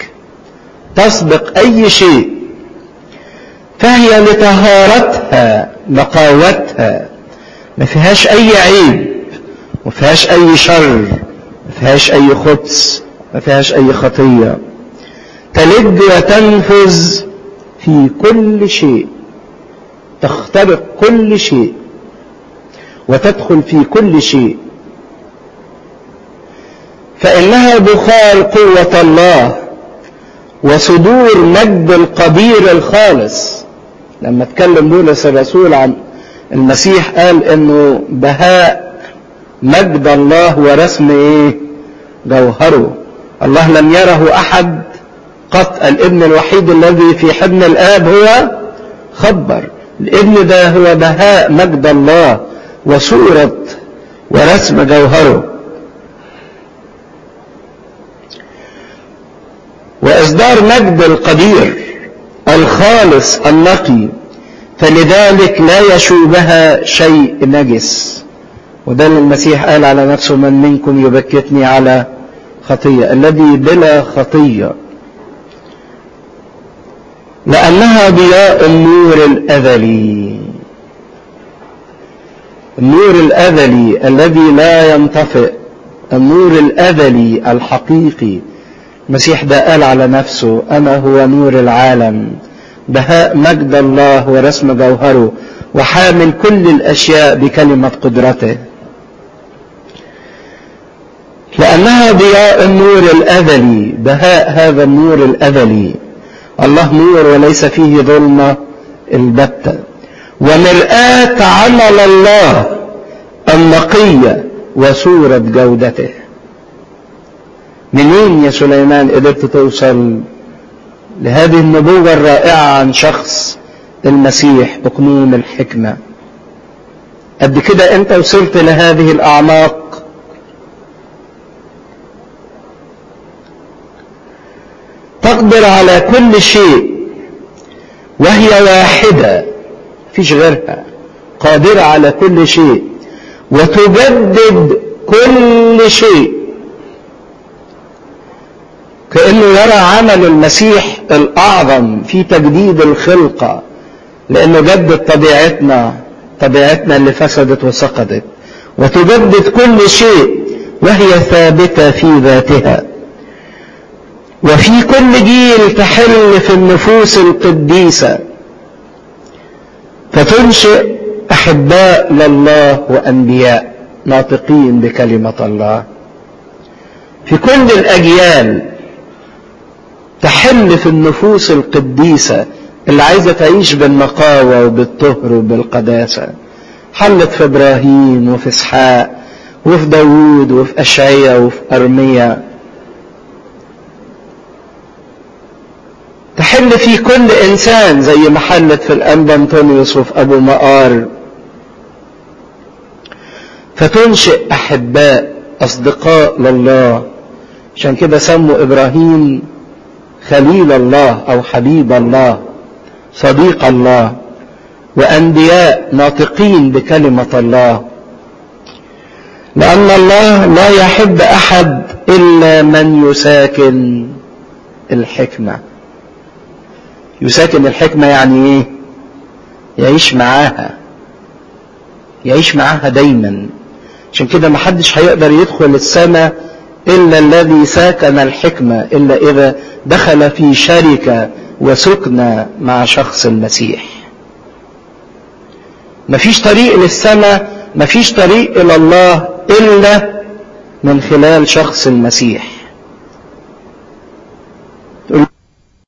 تسبق أي شيء فهي لطهارتها نقاوتها ما فيهاش أي عيب ما فيهاش أي شر ما فيهاش أي خبث ما فيهاش أي خطية تلد وتنفذ في كل شيء تخترق كل شيء وتدخل في كل شيء فإنها بخار قوة الله وصدور مجد القدير الخالص لما اتكلم بولس الرسول عن المسيح قال انه بهاء مجد الله ورسم ايه جوهره الله لم يره احد قط الابن الوحيد الذي في حضن الاب هو خبر الابن ده هو بهاء مجد الله وصورة ورسم جوهره وإصدار مجد القدير الخالص النقي فلذلك لا يشوبها شيء نجس وده اللي المسيح قال على نفسه من منكم يبكتني على خطية الذي بلا خطية لأنها ضياء النور الأذلي النور الأذلي الذي لا ينطفئ النور الأذلي الحقيقي المسيح ده قال على نفسه أنا هو نور العالم بهاء مجد الله ورسم جوهره وحامل كل الأشياء بكلمة قدرته لأنها ضياء النور الأذلي بهاء هذا النور الأذلي الله نور وليس فيه ظلمة البتة ومرآة عمل الله النقية وصورة جودته منين يا سليمان قدرت توصل لهذه النبوة الرائعة عن شخص المسيح بقنون الحكمة قد كده انت وصلت لهذه الاعماق تقدر على كل شيء وهي واحدة فيش غيرها قادرة على كل شيء وتجدد كل شيء كأنه يرى عمل المسيح الأعظم في تجديد الخلقة لأنه جدد طبيعتنا طبيعتنا اللي فسدت وسقطت وتجدد كل شيء وهي ثابتة في ذاتها وفي كل جيل تحل في النفوس القديسة فتنشئ أحباء لله وأنبياء ناطقين بكلمة الله في كل الأجيال تحل في النفوس القديسة اللي عايزة تعيش بالنقاوة وبالطهر وبالقداسة حلت في إبراهيم وفي إسحاق وفي داوود وفي أشعية وفي أرميا تحل في كل إنسان زي ما حلت في الأنبا أنطونيوس وفي أبو مقار فتنشئ أحباء أصدقاء لله عشان كده سموا إبراهيم خليل الله أو حبيب الله صديق الله وأنبياء ناطقين بكلمة الله لأن الله لا يحب أحد إلا من يساكن الحكمة يساكن الحكمة يعني إيه؟ يعيش معاها يعيش معاها دايما عشان كده محدش هيقدر يدخل السماء إلا الذي ساكن الحكمة إلا إذا دخل في شركة وسكن مع شخص المسيح مفيش طريق للسماء مفيش طريق إلى الله إلا من خلال شخص المسيح